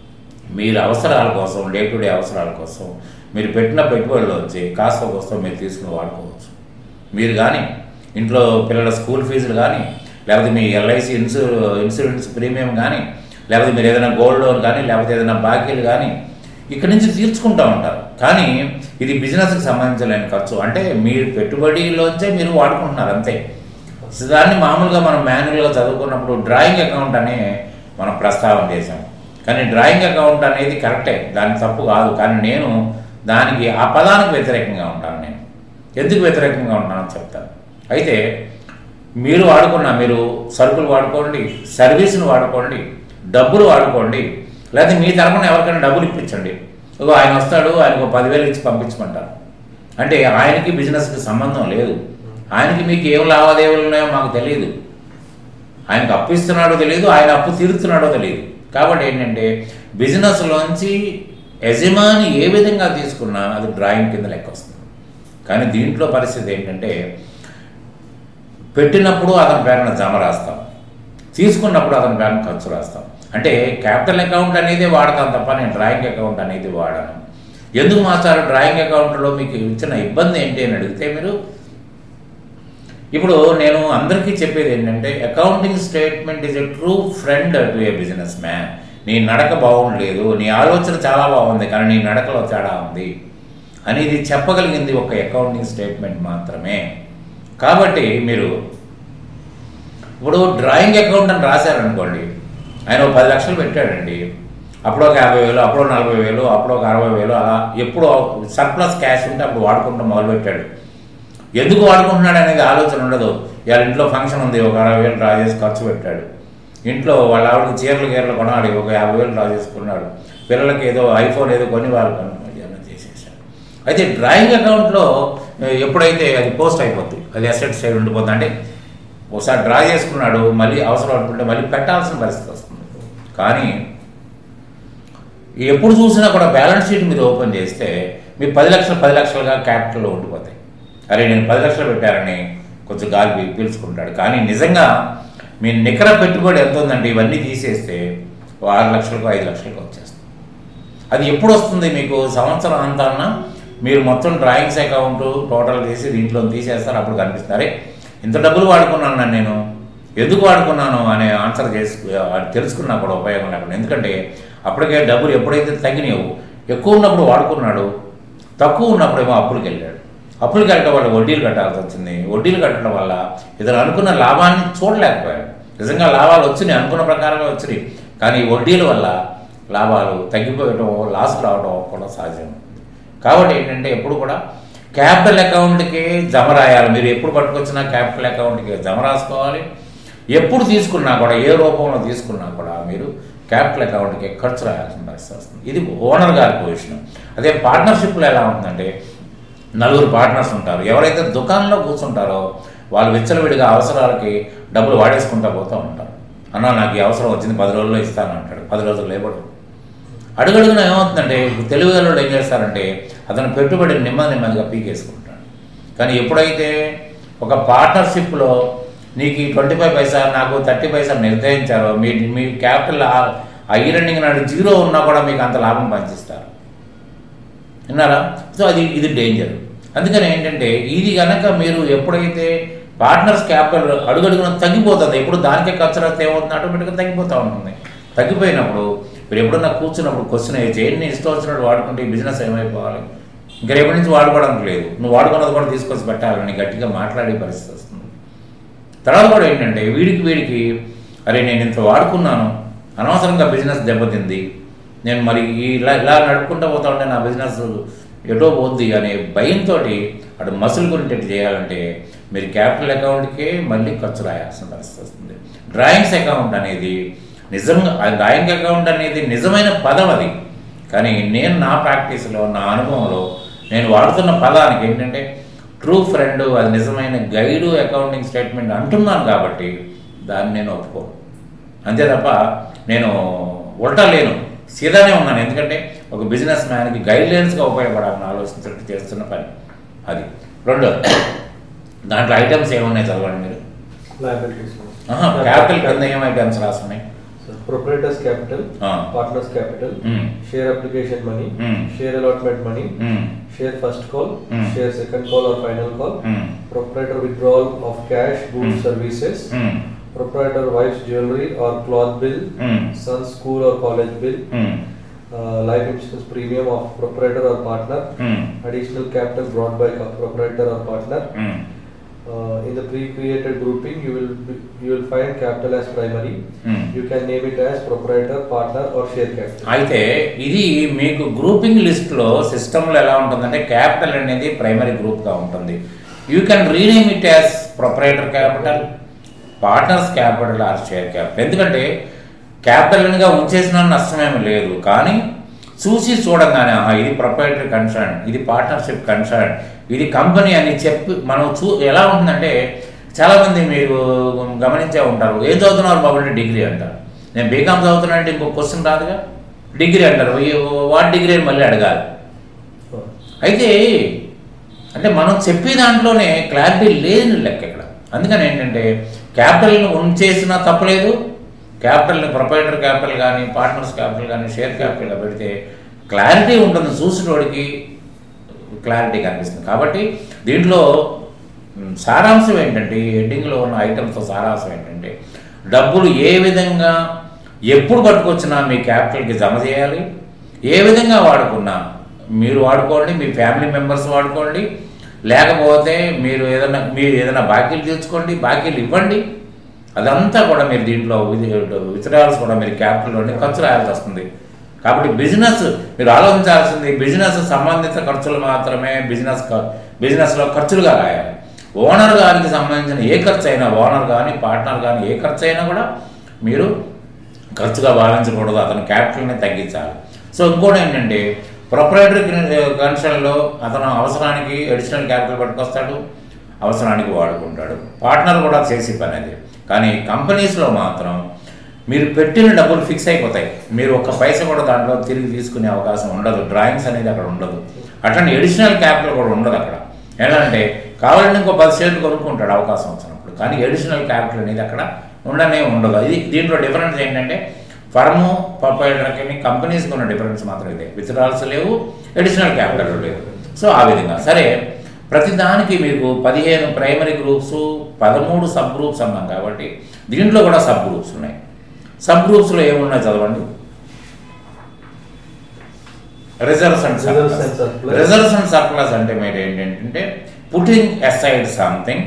మీరు అవసరాల కోసం డే టు డే అవసరాల కోసం మీరు పెట్టిన పెట్టుబడిలోంచి కాస్త కోసం మీరు తీసుకుని వాడుకోవచ్చు మీరు కానీ ఇంట్లో పిల్లల స్కూల్ ఫీజులు కానీ లేకపోతే మీ ఎల్ఐసి ఇన్సూ ఇన్సూరెన్స్ ప్రీమియం కానీ లేకపోతే మీరు ఏదైనా గోల్డ్ లోన్ కానీ లేకపోతే ఏదైనా బాకీలు కానీ ఇక్కడి నుంచి తీర్చుకుంటూ ఉంటారు కానీ ఇది బిజినెస్కి సంబంధించలేని ఖర్చు అంటే మీరు పెట్టుబడిలోంచే మీరు వాడుకుంటున్నారు అంతే సో దాన్ని మామూలుగా మనం మాన్యువల్గా చదువుకున్నప్పుడు డ్రాయింగ్ అకౌంట్ అని మనం ప్రస్తావన చేశాం కానీ డ్రాయింగ్ అకౌంట్ అనేది కరెక్టే దాని తప్పు కాదు కానీ నేను దానికి ఆ పదానికి వ్యతిరేకంగా ఉంటాను నేను ఎందుకు వ్యతిరేకంగా ఉంటానని చెప్తాను అయితే మీరు వాడుకున్న మీరు సరుకులు వాడుకోండి సర్వీసులు వాడుకోండి డబ్బులు వాడుకోండి లేకపోతే మీ తరపున ఎవరికైనా డబ్బులు ఇప్పించండి ఇగో ఆయన వస్తాడు ఆయనకు ఒక పదివేలు ఇచ్చి పంపించమంటారు అంటే ఆయనకి బిజినెస్కి సంబంధం లేదు ఆయనకి మీకు ఏం లావాదేవీలు ఉన్నాయో మాకు తెలియదు ఆయనకు అప్పు ఇస్తున్నాడో తెలియదు ఆయన అప్పు తీరుతున్నాడో తెలియదు కాబట్టి ఏంటంటే బిజినెస్లోంచి యజమాని ఏ విధంగా తీసుకున్నా అది డ్రాయింగ్ కింద లెక్క వస్తుంది కానీ దీంట్లో పరిస్థితి ఏంటంటే పెట్టినప్పుడు అతని పేరున జమ రాస్తాం తీసుకున్నప్పుడు అతని పేరున ఖర్చు రాస్తాం అంటే క్యాపిటల్ అకౌంట్ అనేది వాడతాం తప్ప నేను డ్రాయింగ్ అకౌంట్ అనేది వాడను ఎందుకు మాస్టారు డ్రాయింగ్ అకౌంట్లో మీకు ఇచ్చిన ఇబ్బంది ఏంటి అని అడిగితే మీరు ఇప్పుడు నేను అందరికీ చెప్పేది ఏంటంటే accounting statement is a true friend to a business man నీ నడక బాగుండలేదు నీ ఆలోచన చాలా బాగుంది కానీ నీ నడకలో తేడా ఉంది అనేది చెప్పగలిగింది ఒక అకౌంటింగ్ స్టేట్మెంట్ మాత్రమే కాబట్టి మీరు ఇప్పుడు డ్రాయింగ్ అకౌంట్ అని రాశారనుకోండి ఆయన ఒక పది లక్షలు పెట్టాడండి అప్పుడు ఒక యాభై వేలు అప్పుడు ఒక నలభై వేలు అప్పుడు ఒక అరవై వేలు అలా ఎప్పుడు సర్ప్లస్ క్యాష్ ఉంటే అప్పుడు వాడుకుంటూ మొదలుపెట్టాడు ఎందుకు వాడుకుంటున్నాడు అనేది ఆలోచన ఉండదు ఇవాళ ఇంట్లో ఫంక్షన్ ఉంది ఒక అరవై వేలు డ్రా చేసి ఖర్చు పెట్టాడు ఇంట్లో వాళ్ళ ఆవిడకి చీరలు గీరలు కొనాలి ఒక యాభై వేలు డ్రా చేసుకున్నాడు పిల్లలకి ఏదో ఐఫోన్ ఏదో కొని వాళ్ళు కొనుక్కొని చేసేసాడు అయితే డ్రాయింగ్ అకౌంట్లో ఎప్పుడైతే అది పోస్ట్ అయిపోద్ది అది అసెట్ సైడ్ ఉండిపోతుంది అంటే ఒకసారి డ్రా చేసుకున్నాడు మళ్ళీ అవసరం అనుకుంటే మళ్ళీ పెట్టాల్సిన పరిస్థితి వస్తుంది కానీ ఎప్పుడు చూసినా కూడా బ్యాలెన్స్ షీట్ మీరు ఓపెన్ చేస్తే మీ పది లక్షలు పది లక్షలుగా క్యాపిటల్లో ఉండిపోతాయి అరే నేను పది లక్షలు పెట్టారని కొంచెం గాలి పీ- పీల్చుకుంటాడు కానీ నిజంగా మీ నికర పెట్టుబడి ఎంత ఉందంటే ఇవన్నీ తీసేస్తే ఓ ఆరు లక్షలకు ఐదు లక్షలకు వచ్చేస్తుంది అది ఎప్పుడు వస్తుంది మీకు సంవత్సరం అంతాన మీరు మొత్తం డ్రాయింగ్స్ అకౌంట్ టోటల్ చేసి దీంట్లో తీసేస్తారు అప్పుడు కనిపిస్తుంది అరే ఇంత డబ్బులు వాడుకున్నాను నేను ఎందుకు వాడుకున్నాను అనే ఆన్సర్ చేసి అది తెలుసుకున్నా కూడా ఉపయోగం లేకుండా ఎందుకంటే అప్పటికే డబ్బులు ఎప్పుడైతే తగ్గినాయో ఎక్కువ ఉన్నప్పుడు వాడుకున్నాడు తక్కువ ఉన్నప్పుడేమో అప్పులకు వెళ్ళాడు అప్పులకు వెళ్ళడం వల్ల వడ్డీలు కట్టాల్సి వచ్చింది వడ్డీలు కట్టడం వల్ల ఇతను అనుకున్న లాభాన్ని చూడలేకపోయాడు నిజంగా లాభాలు వచ్చినాయి అనుకున్న ప్రకారంగా వచ్చినాయి కానీ ఈ వడ్డీల వల్ల లాభాలు తగ్గిపోయటం లాస్ రావడం కూడా సహజం కాబట్టి ఏంటంటే ఎప్పుడు కూడా క్యాపిటల్ అకౌంట్కి జమ రాయాలి మీరు ఎప్పుడు పట్టుకొచ్చినా క్యాపిటల్ అకౌంట్కి జమ రాసుకోవాలి ఎప్పుడు తీసుకున్నా కూడా ఏ రూపంలో తీసుకున్నా కూడా మీరు క్యాపిటల్ అకౌంట్కి ఖర్చు రాయాల్సిన పరిస్థితి వస్తుంది ఇది ఓనర్ గారి పొజిషన్ అదే పార్ట్నర్షిప్లో ఎలా ఉందంటే నలుగురు పార్ట్నర్స్ ఉంటారు ఎవరైతే దుకాణంలో కూర్చుంటారో వాళ్ళు విచ్చలవిడిగా అవసరాలకి డబ్బులు వాడేసుకుంటా పోతూ ఉంటారు అన్న నాకు ఈ అవసరం వచ్చింది పది రోజుల్లో ఇస్తాను అంటాడు పది రోజులు లేబడు అడుగడుగున ఏమవుతుందంటే తెలుగులో ఏం చేస్తారంటే అతను పెట్టుబడిని నెమ్మది నెమ్మదిగా పీకేసుకుంటాడు కానీ ఎప్పుడైతే ఒక పార్ట్నర్షిప్లో నీకు ట్వంటీ ఫైవ్ పైసా నాకు థర్టీ పైసా నిర్ణయించారో మీ మీ క్యాపిటల్ ఆ ఇయర్ ఎండింగ్ నాడు జీరో ఉన్నా కూడా మీకు అంత లాభం పంచిస్తారు విన్నారా సో అది ఇది డేంజర్ అందుకని ఏంటంటే ఇది కనుక మీరు ఎప్పుడైతే పార్ట్నర్స్ క్యాపిటల్ అడుగడుగున తగ్గిపోతుంది ఎప్పుడు దానికే ఖర్చు రాస్తే ఏమవుతుంది ఆటోమేటిక్గా తగ్గిపోతూ ఉంటుంది తగ్గిపోయినప్పుడు మీరు ఎప్పుడన్నా కూర్చున్నప్పుడు క్వశ్చన్ వేయచ్చు ఏంటి ఇష్టం వచ్చినట్టు వాడుకుంటే ఈ బిజినెస్ ఏమైపోవాలి ఇంకా రేపటి నుంచి వాడుకోవడానికి లేదు నువ్వు వాడుకున్నది కూడా తీసుకొచ్చి పెట్టాలని గట్టిగా మాట్లాడే పరిస్థితి వస్తుంది తర్వాత కూడా ఏంటంటే వీడికి వీడికి అరే నేను ఇంత వాడుకున్నాను అనవసరంగా బిజినెస్ దెబ్బతింది నేను మరి ఈ ఇలా ఇలా నడుపుకుంటూ పోతా ఉంటే నా బిజినెస్ ఎటో పోద్ది అనే భయంతో అటు మసులు కొనేటట్టు చేయాలంటే మీరు క్యాపిటల్ అకౌంట్కే మళ్ళీ ఖర్చు రాయాల్సిన పరిస్థితి వస్తుంది డ్రాయింగ్స్ అకౌంట్ అనేది నిజంగా ఆ డ్రాయింగ్ అకౌంట్ అనేది నిజమైన పదం అది కానీ నేను నా ప్రాక్టీస్లో నా అనుభవంలో నేను వాడుతున్న పదానికి ఏంటంటే ట్రూ ఫ్రెండ్ అది నిజమైన గైడు అకౌంటింగ్ స్టేట్మెంట్ అంటున్నాను కాబట్టి దాన్ని నేను ఒప్పుకోను అంతే తప్ప నేను ఉల్టా లేను సీదానే ఉన్నాను ఎందుకంటే ఒక బిజినెస్ మ్యాన్కి గైడ్ లైన్స్గా ఉపయోగపడాలని ఆలోచించినట్టు చేస్తున్న పని అది రెండు దాంట్లో ఐటమ్స్ ఏమున్నాయి చదవండి మీరు liabilities. క్యాపిటల్ కింద ఏం ఐటమ్స్ రాస్తున్నాయి So, proprietors capital, Ah. partners capital, Hmm. share application money, Hmm. share allotment money, hmm. share first call, Hmm. share second call or final call, hmm. proprietor withdrawal of cash, goods, Hmm. services, hmm. proprietor wife's jewelry or cloth bill, hmm. son's school or college bill, hmm. uh, life insurance premium of proprietor or partner, hmm. additional capital brought by co- proprietor or partner. Hmm. Uh, in the pre-created grouping, you will be, you will find capital as primary. Hmm. You can name it as proprietor, partner, or share capital. అయితే ఇది మీకు grouping లిస్ట్లో సిస్టంలో ఎలా ఉంటుందంటే capital అనేది primary గ్రూప్గా ఉంటుంది you can rename it as proprietor capital partners capital or share capital ఎందుకంటే క్యాపిటల్గా ఉంచేసిన నష్టమేమి లేదు కానీ చూసి చూడంగానే ఆహా, ఇది ప్రొపరేటరీ కన్సర్న్ ఇది పార్ట్నర్షిప్ కన్సర్న్ ఇది కంపెనీ అని చెప్పి మనం చూ ఎలా ఉంటుందంటే చాలామంది మీరు గమనించే ఉంటారు ఏం చదువుతున్నారు బాబు అంటే డిగ్రీ అంటారు నేను బీకామ్ చదువుతున్నానంటే ఇంకో క్వశ్చన్ రాదుగా డిగ్రీ అంటారు ఈ వాట్ డిగ్రీ అని మళ్ళీ అడగాలి Oh. అయితే అంటే మనం చెప్పే దాంట్లోనే క్లారిటీ లేని లెక్క ఇక్కడ అందుకని ఏంటంటే క్యాపిటల్ని ఉంచేసినా తప్పలేదు క్యాపిటల్ని ప్రొపరేటర్ క్యాపిటల్ కానీ పార్ట్నర్స్ క్యాపిటల్ కానీ షేర్ క్యాపిటల్గా పెడితే క్లారిటీ ఉంటుంది చూసేటోడికి క్లారిటీ కనిపిస్తుంది కాబట్టి దీంట్లో మ్, సారాంశం ఏంటంటే ఈ హెడ్డింగ్లో ఉన్న ఐటమ్స్తో సారాంశం ఏంటంటే డబ్బులు ఏ విధంగా ఎప్పుడు పట్టుకొచ్చినా మీ క్యాపిటల్కి జమ చేయాలి ఏ విధంగా వాడుకున్నా మీరు వాడుకోండి మీ ఫ్యామిలీ మెంబర్స్ వాడుకోండి లేకపోతే మీరు ఏదైనా మీరు ఏదైనా బాకీలు తీర్చుకోండి బాకీలు ఇవ్వండి అదంతా కూడా మీరు దీంట్లో విత్డ్రాల్స్ కూడా మీరు క్యాపిటల్లోనే ఖర్చు రాయాల్సి వస్తుంది కాబట్టి బిజినెస్ మీరు ఆలోచించాల్సింది బిజినెస్ సంబంధిత ఖర్చులు మాత్రమే బిజినెస్ ఖ- బిజినెస్లో ఖర్చులుగా రాయాలి ఓనర్ గారికి సంబంధించిన ఏ ఖర్చు అయినా ఓనర్ కానీ పార్ట్నర్ కానీ ఏ ఖర్చు అయినా కూడా మీరు ఖర్చుగా భావించకూడదు అతని క్యాపిటల్ని తగ్గించాలి సో ఇంకోటి ఏంటంటే ప్రొపరేటరీ కన్షన్లో అతను అవసరానికి అడిషనల్ క్యాపిటల్ పట్టుకొస్తాడు అవసరానికి వాడుకుంటాడు పార్ట్నర్ కూడా చేసే పని అది కానీ కంపెనీస్లో మాత్రం మీరు పెట్టిన డబ్బులు ఫిక్స్ అయిపోతాయి మీరు ఒక్క పైసా కూడా దాంట్లో తిరిగి తీసుకునే అవకాశం ఉండదు డ్రాయింగ్స్ అనేది అక్కడ ఉండదు అట్లాంటి ఎడిషనల్ క్యాపిటల్ కూడా ఉండదు అక్కడ ఎలా అంటే కావాలంటే ఇంకో పది షేర్లు కొనుక్కుంటాడు అవకాశం వచ్చినప్పుడు కానీ ఎడిషనల్ క్యాపిటల్ అనేది అక్కడ ఉండనే ఉండదు ఇది దీంట్లో డిఫరెన్స్ ఏంటంటే ఫర్ము ప్రొపరేటర్కి కంపెనీస్కి ఉన్న డిఫరెన్స్ మాత్రం ఇదే విత్డ్రాల్స్ లేవు ఎడిషనల్ క్యాపిటల్ లేవు సో ఆ విధంగా సరే ప్రతి దానికి మీకు పదిహేను ప్రైమరీ గ్రూప్స్ పదమూడు సబ్ గ్రూప్స్ అన్నాం కాబట్టి దీంట్లో కూడా సబ్ గ్రూప్స్ ఉన్నాయి సబ్ గ్రూప్స్లో ఏమున్నాయి చదవండి reserves and Reserves surplus and surplus. Reserves and surplus అంటే మీరు ఏంటంటే putting aside something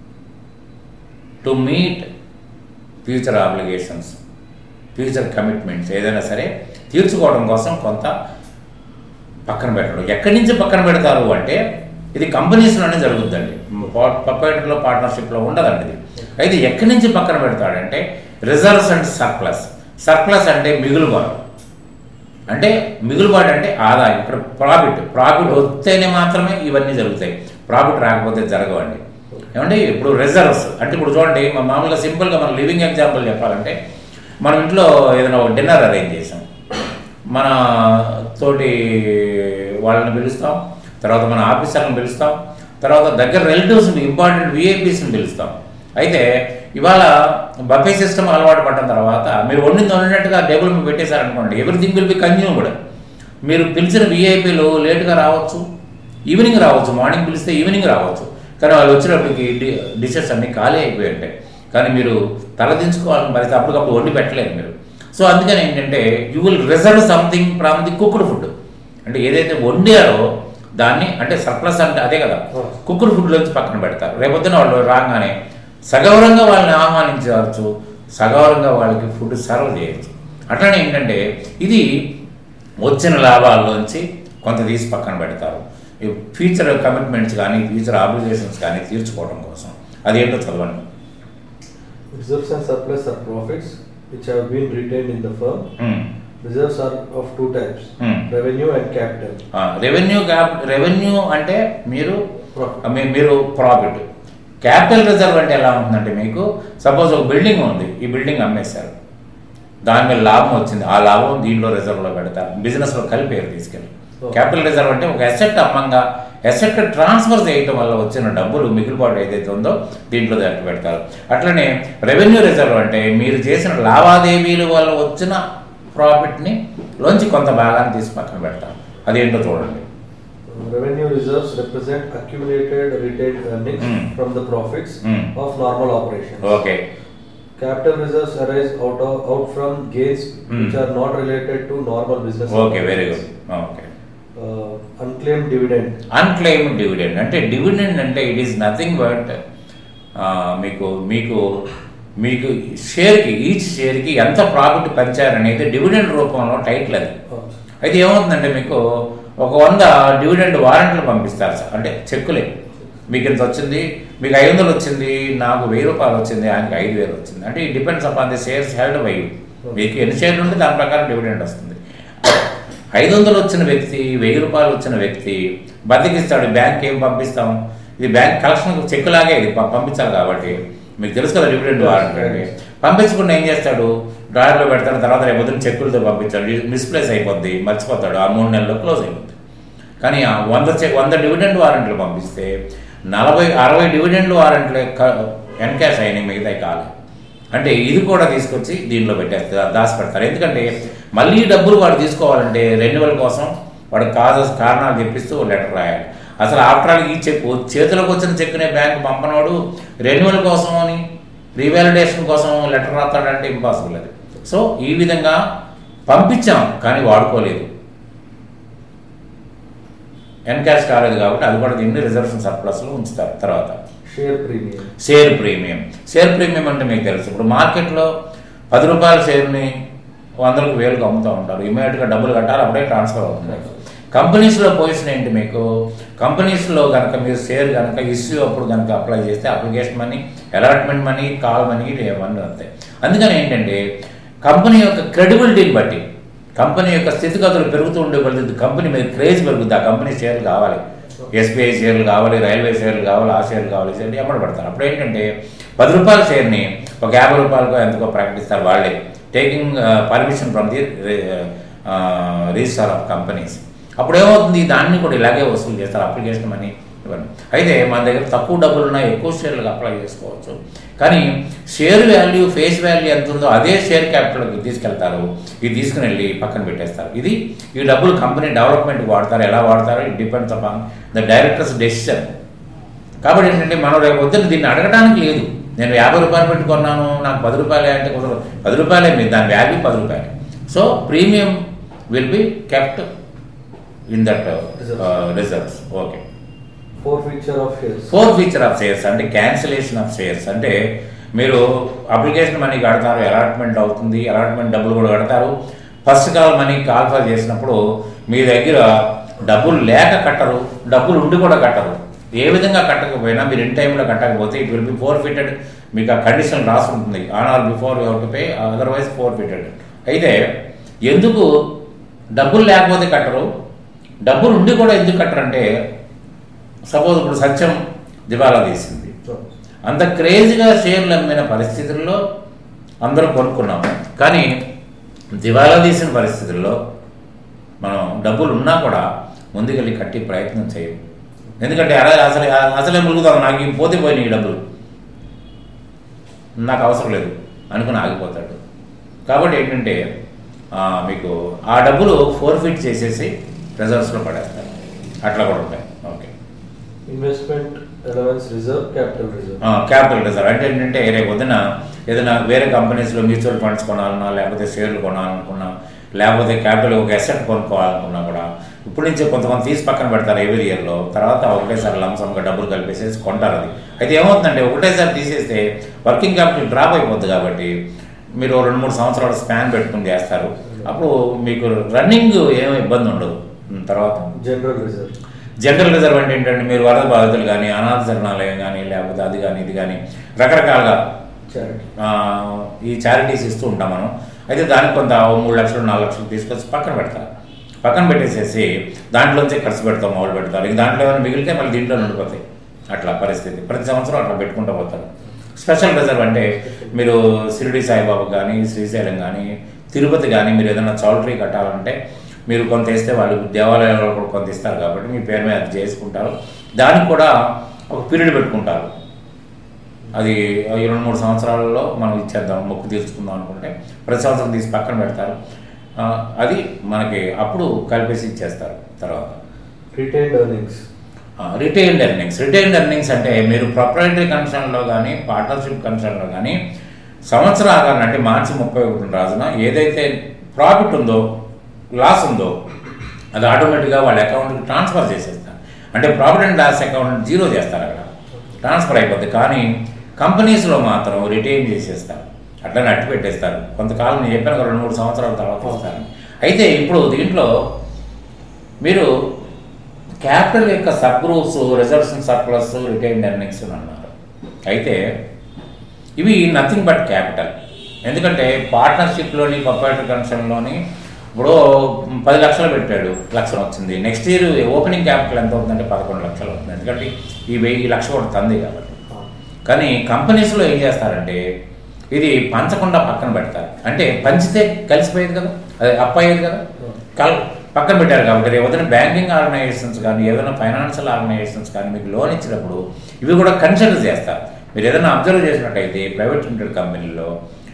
to meet future obligations future commitments ఏదైనా సరే తీర్చుకోవడం కోసం కొంత పక్కన పెట్టడం ఎక్కడి నుంచి పక్కన పెడతారు అంటే ఇది కంపెనీస్లోనే జరుగుద్దండి ప్రొపరేటర్లో పార్ట్నర్షిప్లో ఉండదండి ఇది అయితే ఎక్కడి నుంచి పక్కన పెడతాడంటే రిజర్వ్స్ అండ్ సర్ప్లస్ సర్ప్లస్ అంటే మిగులుబాటు అంటే మిగులుబాటు అంటే ఆదాయం ఇక్కడ ప్రాఫిట్ ప్రాఫిట్ వస్తేనే మాత్రమే ఇవన్నీ జరుగుతాయి ప్రాఫిట్ రాకపోతే జరగవండి ఏమంటే ఇప్పుడు రిజర్వ్స్ అంటే ఇప్పుడు చూడండి మా మామూలుగా సింపుల్గా మన లివింగ్ ఎగ్జాంపుల్ చెప్పాలంటే మనం ఇంట్లో ఏదైనా ఒక డిన్నర్ అరేంజ్ చేసాం మన తోటి వాళ్ళని పిలుస్తాం తర్వాత మన ఆఫీసర్లను పిలుస్తాం తర్వాత దగ్గర రిలేటివ్స్ని ఇంపార్టెంట్ విఐపీస్ని పిలుస్తాం అయితే ఇవాళ బఫే సిస్టమ్ అలవాటు పడ్డ తర్వాత మీరు వండింది వండినట్టుగా టేబుల్ మీద పెట్టేశారనుకోండి ఎవ్రీథింగ్ విల్ బి కన్జ్యూమ్ కూడా మీరు పిలిచిన విఐపీలు లేట్గా రావచ్చు ఈవినింగ్ రావచ్చు మార్నింగ్ పిలిస్తే ఈవినింగ్ రావచ్చు కానీ వాళ్ళు వచ్చినప్పటికి డి- డిషెస్ అన్నీ ఖాళీ అయిపోయి ఉంటాయి కానీ మీరు తలదించుకోవాలని పరిస్థితి అప్పటికప్పుడు వండి పెట్టలేరు మీరు సో అందుకని ఏంటంటే you will reserve something from the cooked food అంటే ఏదైతే వండారో దాన్ని అంటే సర్ప్లస్ అంటే అదే కదా కుక్కుడు ఫుడ్లోంచి పక్కన పెడతారు రేపొద్దున వాళ్ళు రాగానే సగౌరవంగా వాళ్ళని ఆహ్వానించవచ్చు సగౌరవంగా వాళ్ళకి ఫుడ్ సర్వ్ చేయొచ్చు అట్లనే ఏంటంటే ఇది వచ్చిన లాభాల్లోంచి కొంత తీసి పక్కన పెడతారు ఈ ఫ్యూచర్ కమిట్మెంట్స్ కానీ ఫ్యూచర్ ఆబ్లిగేషన్స్ కానీ తీర్చుకోవడం కోసం అదేంటో చదవండి Reserves and surplus are profits which have been retained in the firm. Hmm. Reserves are of two types Hmm. revenue and capital. Revenue cap revenue అంటే మీరు Profit. మీ- మీరు ప్రాఫిట్ క్యాపిటల్ రిజర్వ్ అంటే ఎలా ఉంటుందంటే మీకు సపోజ్ ఒక బిల్డింగ్ ఉంది ఈ బిల్డింగ్ అమ్మేశారు దాని మీద లాభం వచ్చింది ఆ లాభం దీంట్లో రిజర్వ్లో పెడతారు బిజినెస్లో కలిపేరు తీసుకెళ్ళి Oh. క్యాపిటల్ రిజర్వ్ అంటే ఒక అసెట్ అమ్మంగా అసెట్ ట్రాన్స్ఫర్ చేయటం వల్ల వచ్చిన డబ్బులు మిగిలిపాటు ఏదైతే ఉందో దీంట్లో దాటి పెడతారు అట్లనే రెవెన్యూ రిజర్వ్ అంటే మీరు చేసిన లావాదేవీల వల్ల వచ్చిన ప్రాఫిట్ని లోంచి కొంత భాగాన్ని తీసి పక్కన పెడతారు అదేంటో చూడండి Uh, Revenue reserves represent accumulated retained earnings Hmm. from the profits Hmm. of normal operations. Okay Capital reserves arise out of out from gains Hmm. which are not related to normal business. Okay very operations. Good okay Uh, unclaimed dividend. Unclaim dividend అంటే dividend అంటే it is nothing but మీకు మీకు మీకు షేర్కి each షేర్కి ఎంత profit పంచారనేది dividend రూపంలో టైటిల్ అది Oh, అయితే ఏమవుతుందంటే మీకు ఒక వంద డివిడెండ్ వారెంట్లు పంపిస్తారు సార్ అంటే చెక్కులే మీకు ఇంత వచ్చింది మీకు ఐదు వందలు వచ్చింది నాకు వెయ్యి రూపాయలు వచ్చింది ఆయనకి ఐదు వేలు వచ్చింది అంటే ఈ depends upon the shares held by మీకు ఎన్ని షేర్లు ఉంటే దాని ప్రకారం డివిడెండ్ వస్తుంది ఐదు వందలు వచ్చిన వ్యక్తి వెయ్యి రూపాయలు వచ్చిన వ్యక్తి బతికిస్తాడు బ్యాంక్ ఏం పంపిస్తాం ఇది బ్యాంక్ కలెక్షన్ చెక్ లాగే ఇది పం- పంపించాలి కాబట్టి మీకు తెలుసు కదా డివిడెండ్ వారెంట్ అంటే పంపించకుండా ఏం చేస్తాడు డ్రాయర్లో పెడతాడు తర్వాత రేపు పొద్దున్న చెక్కులతో పంపించాడు మిస్ప్లేస్ అయిపోద్ది మర్చిపోతాడు ఆ మూడు నెలల్లో క్లోజ్ అయిపోద్ది కానీ ఆ వంద చెక్ వంద డివిడెండ్ వారెంట్లు పంపిస్తే నలభై అరవై డివిడెండ్ వారెంట్లు ఎన్కాష్ అయినాయి మిగతాయి కాలేదు అంటే ఇది కూడా తీసుకొచ్చి దీనిలో పెట్టేస్తారు దాచి పెడతారు ఎందుకంటే మళ్ళీ ఈ డబ్బులు వాడు తీసుకోవాలంటే రెన్యువల్ కోసం వాడు కాజెస్ కారణాలు చెప్పిస్తూ లెటర్ రాయాలి అసలు ఆఫ్టర్ ఆల్ ఈ చెక్ చేతిలోకి వచ్చిన చెక్నే బ్యాంక్ పంపనోడు రెన్యువల్ కోసం అని రీవాలిడేషన్ కోసం లెటర్ రాస్తాడంటే ఇంపాసిబుల్ అది సో ఈ విధంగా పంపించాం కానీ వాడుకోలేదు ఎన్కాష్ కాలేదు కాబట్టి అది కూడా దీన్ని రిజర్వేషన్ సర్ప్లస్లో ఉంచుతారు తర్వాత share premium. Share premium share premium అంటే మీకు తెలుసు ఇప్పుడు మార్కెట్లో పది రూపాయల షేర్ని వందలకు వేలకు అమ్ముతూ ఉంటారు ఇమీడియట్గా డబ్బులు కట్టాలి అప్పుడే ట్రాన్స్ఫర్ అవుతుంది కంపెనీస్లో పొజిషన్ ఏంటి మీకు కంపెనీస్లో కనుక మీరు షేర్ కనుక ఇష్యూ అప్పుడు కనుక అప్లై చేస్తే application money allotment money call money ఇవన్నీ వస్తాయి అందుకని ఏంటంటే కంపెనీ యొక్క క్రెడిబిలిటీని బట్టి కంపెనీ యొక్క స్థితిగతులు పెరుగుతూ ఉండే కొద్ది కంపెనీ మీద క్రేజ్ పెరుగుతుంది ఆ కంపెనీ షేర్లు కావాలి ఎస్బీఐ షేర్లు కావాలి రైల్వే షేర్లు కావాలి ఆ షేర్లు కావాలి ఈ షేర్లు ఎమ్మడి పడతారు అప్పుడు ఏంటంటే పది రూపాయల షేర్ని ఒక యాభై రూపాయలకో ఎంతకో ప్రకటిస్తారు వాళ్ళే taking permission from the register of companies అప్పుడు ఏమవుతుంది దాన్ని కూడా ఇలాగే వసూలు చేస్తారు అప్లికేషన్ మనీ ఇవన్నీ అయితే మన దగ్గర తక్కువ డబ్బులు ఉన్నాయి ఎక్కువ షేర్లకు అప్లై చేసుకోవచ్చు కానీ షేర్ వాల్యూ ఫేస్ వాల్యూ ఎంత ఉందో అదే షేర్ క్యాపిటల్కి తీసుకెళ్తారు ఇది తీసుకుని వెళ్ళి పక్కన పెట్టేస్తారు ఇది ఈ డబ్బులు కంపెనీ డెవలప్మెంట్కి వాడతారు ఎలా వాడతారో it depends upon the directors decision కాబట్టి ఏంటంటే మనం రేపు పొద్దున్న దీన్ని అడగడానికి లేదు నేను యాభై రూపాయలు పెట్టుకున్నాను నాకు పది రూపాయలే అంటే కుదరదు పది రూపాయలే మీరు దాని వాల్యూ పది రూపాయలు so premium will be kept in that reserves okay forfeiture of shares forfeiture of shares అంటే క్యాన్సిలేషన్ ఆఫ్ షేర్స్ అంటే మీరు అప్లికేషన్ మనీ కడతారు అలాట్మెంట్ అవుతుంది అలాట్మెంట్ డబ్బులు కూడా కడతారు first call money call for చేసినప్పుడు మీ దగ్గర డబ్బులు లేక కట్టరు డబ్బులు ఉండి కూడా కట్టరు ఏ విధంగా కట్టకపోయినా మీరు ఇన్ టైంలో కట్టకపోతే it will be forfeited మీకు ఆ కండిషన్ రాసి ఉంటుంది on or before you to pay otherwise forfeited అయితే ఎందుకు డబ్బులు లేకపోతే కట్టరు డబ్బులు ఉండి కూడా ఎందుకు కట్టరంటే సపోజ్ ఇప్పుడు సత్యం దివాలా తీసింది అంత క్రేజీగా షేర్లు అమ్మిన పరిస్థితుల్లో అందరూ కొనుక్కున్నాము కానీ దివాలా తీసిన పరిస్థితుల్లో మనం డబ్బులు ఉన్నా కూడా ముందుకెళ్ళి కట్టి ప్రయత్నం చేయం ఎందుకంటే అలా అసలు అసలే ములుగుతాం నాకు ఈ పోతే పోయినాయి ఈ డబ్బులు నాకు అవసరం లేదు అనుకుని ఆగిపోతాడు కాబట్టి ఏంటంటే ఆ, మీకు ఆ డబ్బులు ఫోర్ ఫిట్ చేసేసి రిజర్వ్స్లో పడేస్తారు అట్లా కూడా ఉంటాయి okay investment allowance reserve capital reserve capital reserve అంటే ఏంటంటే రేపు పొద్దున ఏదైనా వేరే కంపెనీస్లో మ్యూచువల్ ఫండ్స్ కొనాలన్నా లేకపోతే షేర్లు కొనాలనుకున్నా లేకపోతే క్యాపిటల్ ఒక అసెట్ కొనుక్కోవాలనుకున్నా కూడా ఇప్పుడు నుంచే కొంతమంది తీసి పక్కన పెడతారు ఎవరి ఇయర్లో తర్వాత ఒకటేసారి లంసంగా డబ్బులు కలిపేసేసి కొంటారు అది అయితే ఏమవుతుందంటే ఒకటేసారి తీసేస్తే వర్కింగ్ క్యాపిటల్ డ్రాప్ అయిపోద్ది కాబట్టి మీరు రెండు మూడు సంవత్సరాలు స్పాన్ పెట్టుకుని చేస్తారు అప్పుడు మీకు రన్నింగ్ ఏమీ ఇబ్బంది ఉండదు ఉమ్, తర్వాత జనరల్ రిజర్వ్ జనరల్ రిజర్వ్ అంటే ఏంటంటే మీరు వరద బాధితులు కానీ అనాథ శరణాలయం కానీ లేకపోతే అది కానీ ఇది కానీ రకరకాలుగా చారిటీ ఆ, ఈ చారిటీస్ ఇస్తూ ఉంటాం మనం అయితే దానికి కొంత ఓ మూడు లక్షలు నాలుగు లక్షలు తీసుకొచ్చి పక్కన పెడతారు పక్కన పెట్టేసేసి దాంట్లోంచే ఖర్చు పెడతాం మొదలు పెడతారు ఇంక దాంట్లో ఏమైనా మిగిలితే మళ్ళీ దీంట్లో ఉండిపోతాయి అట్లా పరిస్థితి ప్రతి సంవత్సరం అట్లా పెట్టుకుంటూ పోతారు స్పెషల్ రిజర్వ్ అంటే మీరు షిరిడి సాయిబాబా కానీ శ్రీశైలం కానీ తిరుపతి కానీ మీరు ఏదైనా చౌల్ట్రీ కట్టాలంటే మీరు కొంత ఇస్తే వాళ్ళు దేవాలయాల్లో కూడా కొంత ఇస్తారు కాబట్టి మీ పేరు మీద అది చేసుకుంటారు దానికి కూడా ఒక పీరియడ్ పెట్టుకుంటారు అది ఈ రెండు మూడు సంవత్సరాలలో మనం ఇచ్చేద్దాం మొక్కు తీర్చుకుందాం అనుకుంటే ప్రతి సంవత్సరం తీసి పక్కన పెడతారు ఆ, అది మనకి అప్పుడు కలిపేసి ఇచ్చేస్తారు తర్వాత retained earnings retained earnings retained earnings అంటే మీరు ప్రొపరేటరీ కన్సర్న్లో కానీ పార్ట్నర్షిప్ కన్సర్న్లో కానీ సంవత్సరం ఆగానే అంటే మార్చి ముప్పై ఒకటి రాజున ఏదైతే ప్రాఫిట్ ఉందో లాస్ ఉందో అది ఆటోమేటిక్గా వాళ్ళ అకౌంట్కి ట్రాన్స్ఫర్ చేసేస్తారు అంటే profit and loss account zero చేస్తారు అక్కడ ట్రాన్స్ఫర్ అయిపోద్ది కానీ కంపెనీస్లో మాత్రం రిటైన్ చేసేస్తారు అట్లనే అట్టు పెట్టేస్తారు కొంతకాలం నేను చెప్పాను కదా, రెండు మూడు సంవత్సరాల తర్వాత ఇస్తారు అయితే ఇప్పుడు దీంట్లో మీరు క్యాపిటల్ యొక్క sub groups reserves surplus retained earnings అని అన్నారు అయితే ఇవి నథింగ్ బట్ క్యాపిటల్ ఎందుకంటే పార్ట్నర్షిప్లోని ప్రొపరేటర్ కన్సర్న్లోని ఇప్పుడు పది లక్షలు పెట్టాడు లక్షలు వచ్చింది నెక్స్ట్ ఇయర్ ఓపెనింగ్ క్యాపిటల్ ఎంత అవుతుందంటే పదకొండు లక్షలు అవుతుంది ఎందుకంటే ఈ వెయ్యి లక్ష కూడా తంది కాబట్టి కానీ కంపెనీస్లో ఏం చేస్తారంటే ఇది పంచకుండా పక్కన పెడతారు అంటే పంచితే కలిసిపోయేది కదా అదే అప్ అయ్యేది కదా కల్ పక్కన పెట్టారు కాబట్టి రేపు ఏదైనా బ్యాంకింగ్ ఆర్గనైజేషన్స్ కానీ ఏదైనా ఫైనాన్షియల్ ఆర్గనైజేషన్స్ కానీ మీకు లోన్ ఇచ్చినప్పుడు ఇవి కూడా కన్సిడర్ చేస్తారు మీరు ఏదైనా అబ్జర్వ్ చేసినట్టయితే ప్రైవేట్ లిమిటెడ్ కంపెనీలో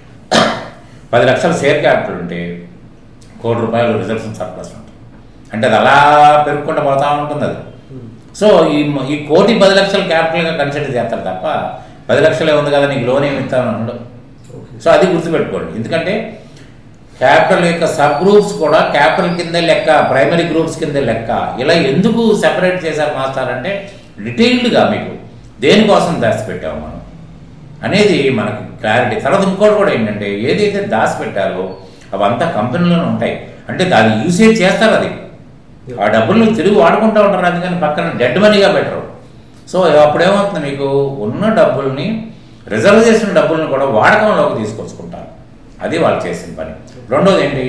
పది లక్షల షేర్ క్యాపిటల్ ఉంటే కోటి రూపాయలు రిజర్వ్స్ సర్ప్లస్ ఉంటుంది అంటే అది అలా పెరుగుకుంటూ పోతా ఉంటుంది అది సో ఈ మ- ఈ కోటి పది లక్షల క్యాపిటల్గా కన్సిడర్ చేస్తారు తప్ప పది లక్షలే ఉంది కదా నీకు లోన్ ఏమి ఇస్తాను అనడు ఓకే సో అది గుర్తుపెట్టుకోండి ఎందుకంటే క్యాపిటల్ యొక్క సబ్ గ్రూప్స్ కూడా క్యాపిటల్ కిందే లెక్క ప్రైమరీ గ్రూప్స్ కిందే లెక్క ఇలా ఎందుకు సెపరేట్ చేశారు మాస్టర్ అంటే డీటెయిల్డ్గా మీకు దేనికోసం దాచిపెట్టాము మనం అనేది మనకు క్లారిటీ తర్వాత ఇంకోటి కూడా ఏంటంటే ఏదైతే దాచిపెట్టారో అవంతా కంపెనీలోనే ఉంటాయి అంటే దాని యూసేజ్ చేస్తారు అది ఆ డబ్బులు తిరిగి వాడుకుంటూ ఉంటారు అందుకని పక్కన డెడ్ మనీగా పెట్టరు సో అప్పుడేమవుతుంది మీకు ఉన్న డబ్బుల్ని రిజర్వ్ చేసిన డబ్బుల్ని కూడా వాడకంలోకి తీసుకొచ్చుకుంటారు అది వాళ్ళు చేసిన పని రెండోది ఏంటి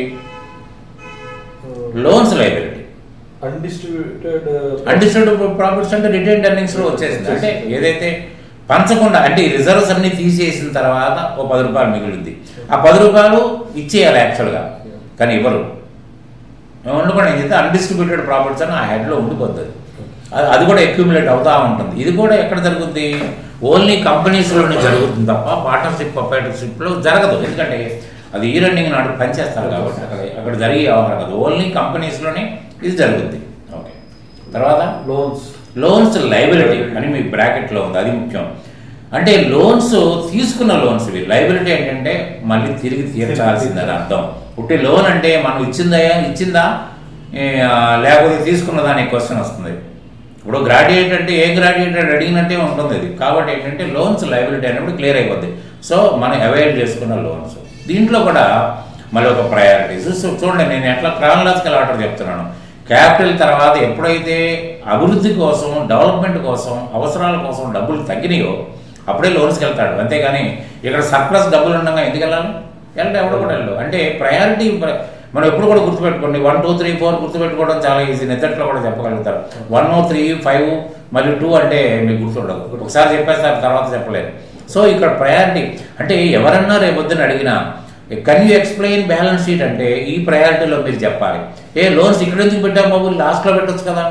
loans liability undistributed undistributed profits అంటే రిటైన్ ఎర్నింగ్స్ లో వచ్చేసింది అంటే ఏదైతే పంచకుండా అంటే ఈ రిజర్వ్స్ అన్ని తీసేసిన తర్వాత ఓ పది రూపాయలు మిగులుద్ది ఆ పది రూపాయలు ఇచ్చేయాలి యాక్చువల్గా కానీ ఇవ్వరు మేము వండుకొని ఏం చేస్తే అన్డిస్ట్రిబ్యూటెడ్ ప్రాఫిట్స్ అని ఆ హెడ్లో ఉండిపోతుంది అది అది కూడా అక్యూములేట్ అవుతూ ఉంటుంది ఇది కూడా ఎక్కడ జరుగుద్ది ఓన్లీ కంపెనీస్లోనే జరుగుతుంది తప్ప పార్ట్నర్షిప్ ప్రొపరేటర్షిప్లో జరగదు ఎందుకంటే అది ఈ రన్నింగ్ నాడు పనిచేస్తారు కాబట్టి అక్కడ అక్కడ జరిగే వ్యవహారం కాదు ఓన్లీ కంపెనీస్లోనే ఇది జరుగుద్ది ఓకే తర్వాత లోన్స్ లోన్స్ లైబిలిటీ అని మీ బ్రాకెట్లో ఉంది అది ముఖ్యం అంటే లోన్స్ తీసుకున్న లోన్స్ ఇవి లైబిలిటీ ఏంటంటే మళ్ళీ తిరిగి తీర్చాల్సిందని అర్థం పుట్టి లోన్ అంటే మనం ఇచ్చిందా ఇచ్చిందా ఏ, ఆ, లేకపోతే తీసుకున్నదా అనే క్వశ్చన్ వస్తుంది ఇప్పుడు గ్రాడ్యుయేట్ అంటే ఏ గ్రాడ్యుయేట్ అని అడిగినట్టే ఉంటుంది ఇది కాబట్టి ఏంటంటే లోన్స్ లైబిలిటీ అనేప్పుడు క్లియర్ అయిపోద్ది సో మనం అవాయిడ్ చేసుకున్న లోన్స్ దీంట్లో కూడా మళ్ళీ ఒక ప్రయారిటీస్ సో చూడండి నేను ఎట్లా క్రానలాజికల్ ఆర్డర్ చెప్తున్నాను క్యాపిటల్ తర్వాత ఎప్పుడైతే అభివృద్ధి కోసం డెవలప్మెంట్ కోసం అవసరాల కోసం డబ్బులు తగ్గినాయో అప్పుడే లోన్స్కి వెళ్తాడు అంతేగాని ఇక్కడ సర్ప్లస్ డబ్బులు ఉండగా ఎందుకు వెళ్ళాలి వెళ్ళడం ఎవడు కూడా వెళ్ళు అంటే ప్రయారిటీ మనం ఎప్పుడు కూడా గుర్తుపెట్టుకోండి వన్ టూ త్రీ ఫోర్ గుర్తుపెట్టుకోవడం చాలా ఈజీ నిద్దట్లో కూడా చెప్పగలుగుతారు వన్ త్రీ ఫైవ్ మరియు టూ అంటే మీకు గుర్తుండదు ఒకసారి చెప్పేస్తారు తర్వాత చెప్పలేదు సో ఇక్కడ ప్రయారిటీ అంటే ఎవరన్నా రేపొద్దున అడిగినా can you explain balance sheet అంటే ఈ ప్రయారిటీలో మీరు చెప్పాలి ఏ లోన్స్ ఇక్కడ నుంచి పెట్టాం బాబు లాస్ట్లో పెట్టొచ్చు కదా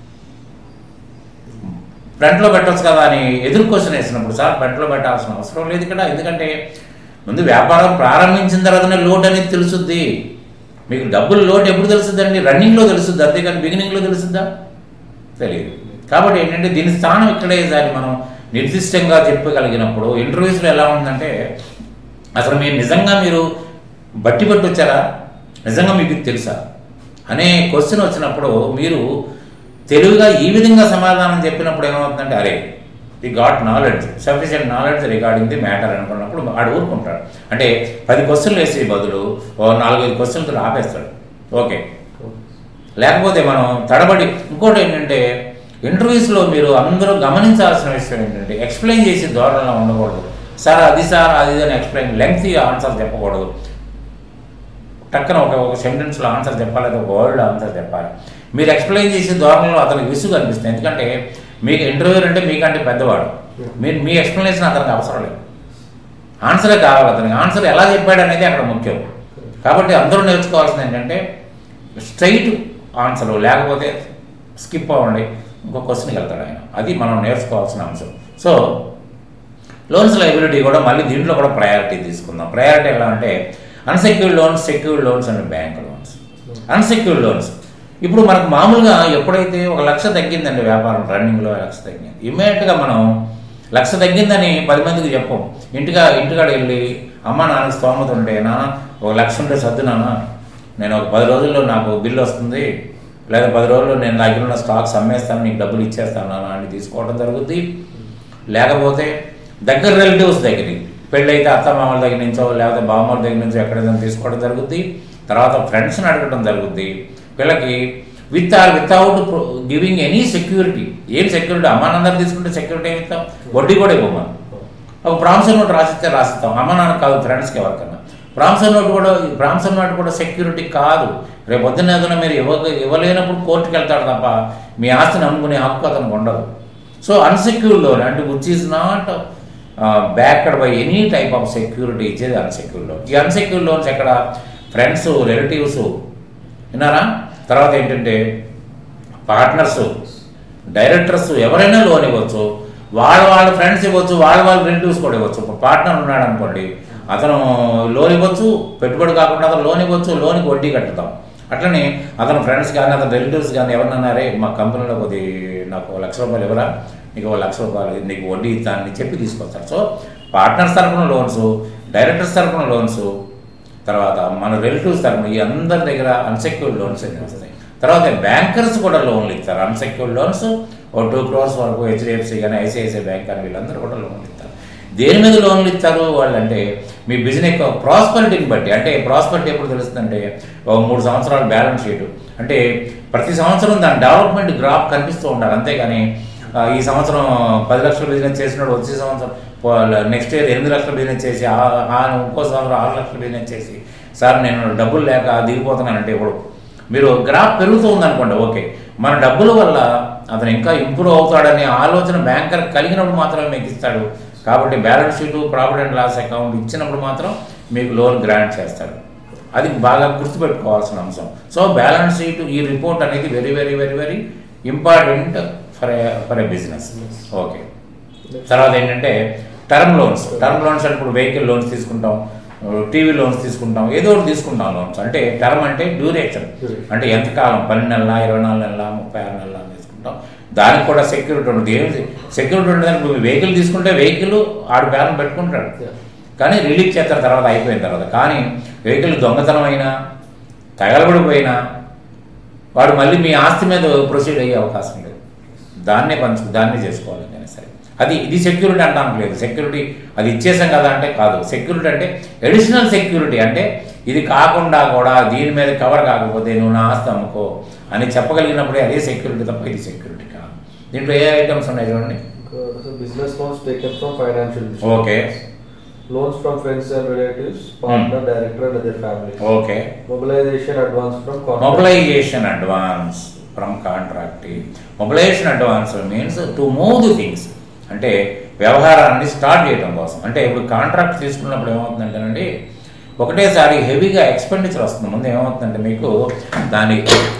ఫ్రంట్లో పెట్టొచ్చు కదా అని ఎదురు క్వశ్చన్ వేసినప్పుడు సార్ ఫ్రంట్లో పెట్టాల్సిన అవసరం లేదు ఇక్కడ ఎందుకంటే ముందు వ్యాపారం ప్రారంభించిన తర్వాతనే లోడ్ అనేది తెలుసుద్ది మీకు డబ్బులు లోడ్ ఎప్పుడు తెలుస్తుందండి రన్నింగ్లో తెలుస్తుంది అంతేకాని బిగినింగ్లో తెలుస్తుందా తెలియదు కాబట్టి ఏంటంటే దీని స్థానం ఇక్కడే దాన్ని మనం నిర్దిష్టంగా చెప్పగలిగినప్పుడు ఇంటర్వ్యూస్లో ఎలా ఉందంటే అసలు మీరు నిజంగా మీరు బట్టి పట్టి వచ్చారా నిజంగా మీకు ఇది తెలుసా అనే క్వశ్చన్ వచ్చినప్పుడు మీరు తెలివిగా ఈ విధంగా సమాధానం చెప్పినప్పుడు ఏమవుతుందంటే అరే the got knowledge sufficient knowledge regarding the matter అనుకున్నప్పుడు ఆడు ఊరుకుంటాడు అంటే పది క్వశ్చన్లు వేసే బదులు ఓ నాలుగైదు క్వశ్చన్తో ఆపేస్తాడు ఓకే లేకపోతే మనం తడబడి ఇంకోటి ఏంటంటే ఇంటర్వ్యూస్లో మీరు అందరూ గమనించాల్సిన విషయం ఏంటంటే ఎక్స్ప్లెయిన్ చేసి ధోరణిలో ఉండకూడదు సార్ అది సార్ అది ఇది అని ఎక్స్ప్లెయిన్ లెంగ్తీ ఆన్సర్ చెప్పకూడదు టక్కన ఒక ఒక సెంటెన్స్లో ఆన్సర్ చెప్పాలి లేదా ఒక వర్డ్లో ఆన్సర్ చెప్పాలి మీరు ఎక్స్ప్లెయిన్ చేసే ధోరణిలో అతనికి విసుగు అనిపిస్తుంది ఎందుకంటే మీకు ఇంటర్వ్యూ అంటే మీకంటే పెద్దవాడు మీరు మీ ఎక్స్ప్లెనేషన్ అతనికి అవసరం లేదు ఆన్సరే కావాలి అతనికి ఆన్సర్ ఎలా చెప్పాడు అనేది అక్కడ ముఖ్యం కాబట్టి అందరూ నేర్చుకోవాల్సింది ఏంటంటే స్ట్రైట్ ఆన్సర్ లేకపోతే స్కిప్ అవ్వండి ఇంకో క్వశ్చన్కి వెళ్తాడు ఆయన అది మనం నేర్చుకోవాల్సిన అంశం సో లోన్స్ లైబిలిటీ కూడా మళ్ళీ దీంట్లో కూడా ప్రయారిటీ తీసుకుందాం ప్రయారిటీ ఎలా అంటే unsecured loans secured loans and bank loans unsecured loans ఇప్పుడు మనకు మామూలుగా ఎప్పుడైతే ఒక లక్ష తగ్గిందండి వ్యాపారం రన్నింగ్లో లక్ష తగ్గింది ఇమ్మీడియట్గా మనం లక్ష తగ్గిందని పది మందికి చెప్పం ఇంటిగా ఇంటికాడ వెళ్ళి అమ్మ నాన్నకి స్తోమత ఉంటే నాన్న ఒక లక్ష ఉంటే సర్దు నాన్న నేను ఒక పది రోజుల్లో నాకు బిల్లు వస్తుంది లేదా పది రోజుల్లో నేను నా దగ్గర ఉన్న స్టాక్స్ అమ్మేస్తాను నీకు డబ్బులు ఇచ్చేస్తాను నాన్న అని తీసుకోవడం జరుగుద్ది లేకపోతే దగ్గర రిలేటివ్స్ దగ్గరికి పెళ్ళైతే అత్త మామల దగ్గర నుంచో లేకపోతే బామ్మల దగ్గర నుంచో ఎక్కడైనా తీసుకోవడం జరుగుద్ది తర్వాత ఫ్రెండ్స్ని అడగడం జరుగుద్ది వీళ్ళకి with or without giving any security ఏం సెక్యూరిటీ అమ్మానందరూ తీసుకుంటే సెక్యూరిటీ ఏమి ఇస్తాం వడ్డీ కూడా ఇవ్వమని ఒక ప్రామిసర్ నోట్ రాసిస్తే రాసిస్తాం అమ్మ నాన్న కాదు ఫ్రెండ్స్కి ఎవరికన్నా ప్రామిసర్ నోట్ కూడా ప్రామిసర్ నోట్ కూడా సెక్యూరిటీ కాదు రేపు పొద్దున్న ఏదైనా మీరు ఇవ్వ ఇవ్వలేనప్పుడు కోర్టుకి వెళ్తాడు తప్ప మీ ఆస్తిని అమ్ముకునే హక్కు అతనికి ఉండదు సో అన్సెక్యూర్డ్ లోన్ అంటే which is not backed by any type of security ఇచ్చేది అన్సెక్యూర్డ్ లోన్ ఈ అన్సెక్యూర్డ్ లోన్స్ ఎక్కడ ఫ్రెండ్స్ రిలేటివ్స్ విన్నారా తర్వాత ఏంటంటే పార్ట్నర్స్ డైరెక్టర్స్ ఎవరైనా లోన్ ఇవ్వచ్చు వాళ్ళ వాళ్ళ ఫ్రెండ్స్ ఇవ్వచ్చు వాళ్ళ వాళ్ళ రిలేటివ్స్ కూడా ఇవ్వచ్చు ఒక పార్ట్నర్ ఉన్నాడు అనుకోండి అతను లోన్ ఇవ్వచ్చు పెట్టుబడి కాకుండా అతను లోన్ ఇవ్వచ్చు లోన్కి వడ్డీ కట్టుతాం అట్లనే అతను ఫ్రెండ్స్ కానీ అతని రిలేటివ్స్ కానీ ఎవరినన్నారే మా కంపెనీలో కొద్ది నాకు ఒక లక్ష రూపాయలు ఇవ్వరా నీకు ఒక లక్ష రూపాయలు నీకు వడ్డీ ఇస్తానని చెప్పి తీసుకొస్తారు సో పార్ట్నర్స్ తరపున లోన్స్ డైరెక్టర్స్ తరపున లోన్స్ తర్వాత మన రిలేటివ్స్ తరపున ఈ అందరి దగ్గర అన్సెక్యూర్డ్ లోన్స్ అన్ని వస్తాయి తర్వాత బ్యాంకర్స్ కూడా లోన్లు ఇస్తారు అన్సెక్యూర్డ్ లోన్స్ ఓ టూ క్రోర్స్ వరకు హెచ్డిఎఫ్సి కానీ ఐసిఐసిఐ బ్యాంక్ కానీ వీళ్ళందరూ కూడా లోన్లు ఇస్తారు దేని మీద లోన్లు ఇస్తారు వాళ్ళు అంటే మీ బిజినెస్ ప్రాస్పరిటీని బట్టి అంటే ప్రాస్పరిటీ ఎప్పుడు తెలుస్తుందంటే ఒక మూడు సంవత్సరాల బ్యాలెన్స్ షీట్ అంటే ప్రతి సంవత్సరం దాని డెవలప్మెంట్ గ్రాఫ్ కనిపిస్తూ ఉండాలి అంతేగాని ఆ, ఈ సంవత్సరం పది లక్షల బిజినెస్ చేసినాడు వచ్చే సంవత్సరం నెక్స్ట్ ఇయర్ ఎనిమిది లక్షల బిజినెస్ చేసి ఆ- ఆ ఇంకో సంవత్సరం ఆరు లక్షల బిజినెస్ చేసి సార్ నేను డబ్బులు లేక దిగిపోతున్నానంటే ఇప్పుడు మీరు గ్రాఫ్ పెరుగుతూ ఉందనుకోండి ఓకే మన డబ్బుల వల్ల అతను ఇంకా ఇంప్రూవ్ అవుతాడనే ఆలోచన బ్యాంకర్ కలిగినప్పుడు మాత్రమే మీకు ఇస్తాడు కాబట్టి balance sheet profit and loss account ఇచ్చినప్పుడు మాత్రం మీకు లోన్ గ్రాంట్ చేస్తాడు అది బాగా గుర్తుపెట్టుకోవాల్సిన అంశం సో బ్యాలెన్స్ షీట్ ఈ రిపోర్ట్ అనేది very very very very important for for a business okay తర్వాత ఏంటంటే టర్మ్ లోన్స్ టర్మ్ లోన్స్ అంటే ఇప్పుడు వెహికల్ లోన్స్ తీసుకుంటాం టీవీ లోన్స్ తీసుకుంటాం ఏదో ఒకటి తీసుకుంటాం లోన్స్ అంటే టర్మ్ అంటే డ్యూరేషన్ Duration. అంటే ఎంతకాలం పన్నెండు నెలల ఇరవై నాలుగు నెలల ముప్పై ఆరు నెలల తీసుకుంటాం దానికి కూడా సెక్యూరిటీ ఉంటుంది ఏమి సెక్యూరిటీ ఉంటుంది ఇప్పుడు వెహికల్ తీసుకుంటే వెహికల్ ఆడు బ్యాలెన్స్ పెట్టుకుంటాడు Yeah. కానీ రిలీజ్ చేస్తారు తర్వాత అయిపోయిన తర్వాత కానీ వెహికల్ దొంగతనం అయినా తగలబడిపోయినా వాడు మళ్ళీ మీ ఆస్తి మీద ప్రొసీడ్ అయ్యే అవకాశం లేదు దాన్నే పంచు దాన్నే చేసుకోవాలి కానీ సరే అది ఇది సెక్యూరిటీ అంటానికి లేదు సెక్యూరిటీ అది ఇచ్చేసాం కదా అంటే కాదు సెక్యూరిటీ అంటే అడిషనల్ సెక్యూరిటీ అంటే ఇది కాకుండా కూడా దీని మీద కవర్ కాకపోతే నువ్వు నా ఆస్తి అమ్ముకో అని చెప్పగలిగినప్పుడే అదే సెక్యూరిటీ తప్ప ఇది సెక్యూరిటీ కాదు దీంట్లో ఏ ఐటమ్స్ ఉన్నాయి చూడండి So business loans taken from financial Okay. institutions. Loans from friends and relatives, partner, director and other family. Okay Mobilization advance from contract. Mobilization advance from contracting mobilization advance means to move the things అంటే వ్యవహారాన్ని start చేయడం కోసం అంటే ఇప్పుడు contract తీసుకున్నప్పుడు ఏమవుతుందంటేనండి ఒకటేసారి హెవీగా expenditure వస్తుంది ముందు ఏమవుతుందంటే మీకు దాని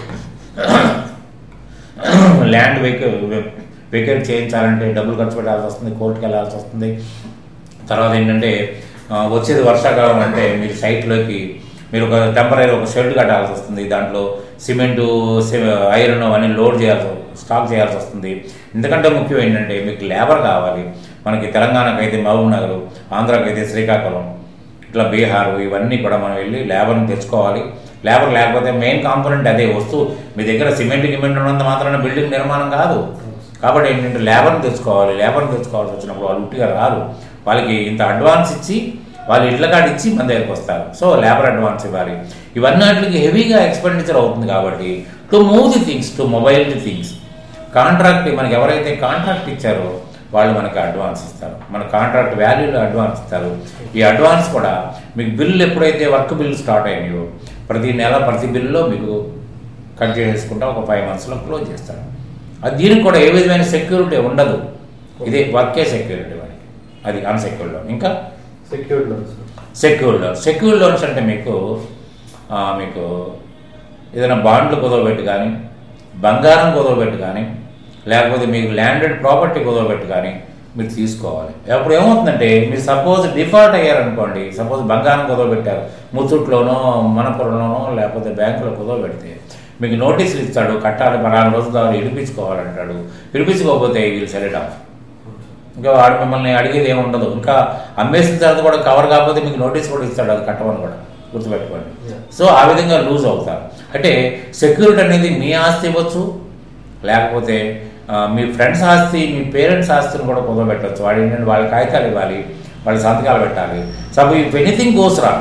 ల్యాండ్ వెహికల్ వెహికల్ చేయించాలంటే డబ్బులు ఖర్చు పెట్టాల్సి వస్తుంది కోర్టుకి వెళ్ళాల్సి వస్తుంది తర్వాత ఏంటంటే ఆ, వచ్చేది వర్షాకాలం అంటే మీరు సైట్లోకి మీరు ఒక టెంపరీ ఒక షెడ్ కట్టాల్సి వస్తుంది దాంట్లో సిమెంటు సి- ఐరన్ అవన్నీ లోడ్ చేయాల్సి స్టాక్ చేయాల్సి వస్తుంది ఎందుకంటే ముఖ్యం ఏంటంటే మీకు లేబర్ కావాలి మనకి తెలంగాణకు అయితే మహబూబ్ నగర్ ఆంధ్రాకి అయితే శ్రీకాకుళం ఇట్లా బీహార్ ఇవన్నీ కూడా మనం వెళ్ళి లేబర్ని తెచ్చుకోవాలి లేబర్ లేకపోతే మెయిన్ కాంపోనెంట్ అదే వస్తువు మీ దగ్గర సిమెంట్ గిమెంట్ ఉన్నంత మాత్రాన బిల్డింగ్ నిర్మాణం కాదు కాబట్టి ఏంటంటే లేబర్ని తెచ్చుకోవాలి లేబర్ని తెచ్చుకోవాల్సి వచ్చినప్పుడు వాళ్ళు ఉట్టిగా రారు వాళ్ళకి ఇంత అడ్వాన్స్ ఇచ్చి వాళ్ళు ఇళ్ళ కాడ ఇచ్చి మన దగ్గరికి వస్తారు సో లేబర్ అడ్వాన్స్ ఇవ్వాలి ఇవన్నీ వాటికి హెవీగా ఎక్స్పెండిచర్ అవుతుంది కాబట్టి to move the things to mobile the things contract మనకి ఎవరైతే కాంట్రాక్ట్ ఇచ్చారో వాళ్ళు మనకి అడ్వాన్స్ ఇస్తారు మన కాంట్రాక్ట్ వాల్యూలో అడ్వాన్స్ ఇస్తారు ఈ అడ్వాన్స్ కూడా మీకు బిల్లు ఎప్పుడైతే వర్క్ బిల్ స్టార్ట్ అయినాయో ప్రతి నెల ప్రతి బిల్లులో మీకు కట్ చేసుకుంటా ఒక ఫైవ్ మంత్స్లో క్లోజ్ చేస్తారు అది దీనికి కూడా ఏ విధమైన సెక్యూరిటీ ఉండదు ఇదే వర్కే సెక్యూరిటీ వాడికి అది అన్సెక్యూర్డ్ లోన్ ఇంకా Secured loans. Secured loan secured loans అంటే మీకు ఆ, మీకు ఏదైనా బాండ్లు కుదవబెట్టి కానీ బంగారం కుదవబెట్టి కానీ లేకపోతే మీకు ల్యాండెడ్ ప్రాపర్టీ కుదవబెట్టి కానీ మీరు తీసుకోవాలి అప్పుడు ఏమవుతుందంటే మీరు సపోజ్ డిఫాల్ట్ అయ్యారనుకోండి సపోజ్ బంగారం కుదవబెట్టారు ముత్తూట్లోనో మనపురంలోనో లేకపోతే బ్యాంకులో కుదవబెడితే మీకు నోటీసులు ఇస్తాడు కట్టాలి పలానా రోజు ద్వారా విడిపించుకోవాలంటాడు విడిపించుకోకపోతే వీళ్ళు సెలెక్ట్ ఆఫ్ ఇంకా వాడు మిమ్మల్ని అడిగేది ఏమి ఉండదు ఇంకా అమ్మేసిన తర్వాత కూడా కవర్ కాకపోతే మీకు నోటీస్ కూడా ఇస్తాడు అది కట్టమని కూడా గుర్తుపెట్టుకోండి Yeah. సో ఆ విధంగా లూజ్ అవుతారు అంటే సెక్యూరిటీ అనేది మీ ఆస్తి ఇవ్వచ్చు లేకపోతే ఆ, మీ ఫ్రెండ్స్ ఆస్తి మీ పేరెంట్స్ ఆస్తిని కూడా కుదరబెట్టవచ్చు వాడు ఏంటంటే వాళ్ళ కాగితాలు ఇవ్వాలి వాళ్ళ సంతకాలు పెట్టాలి సబ్ ఇఫ్ ఎనీథింగ్ గోస్ రా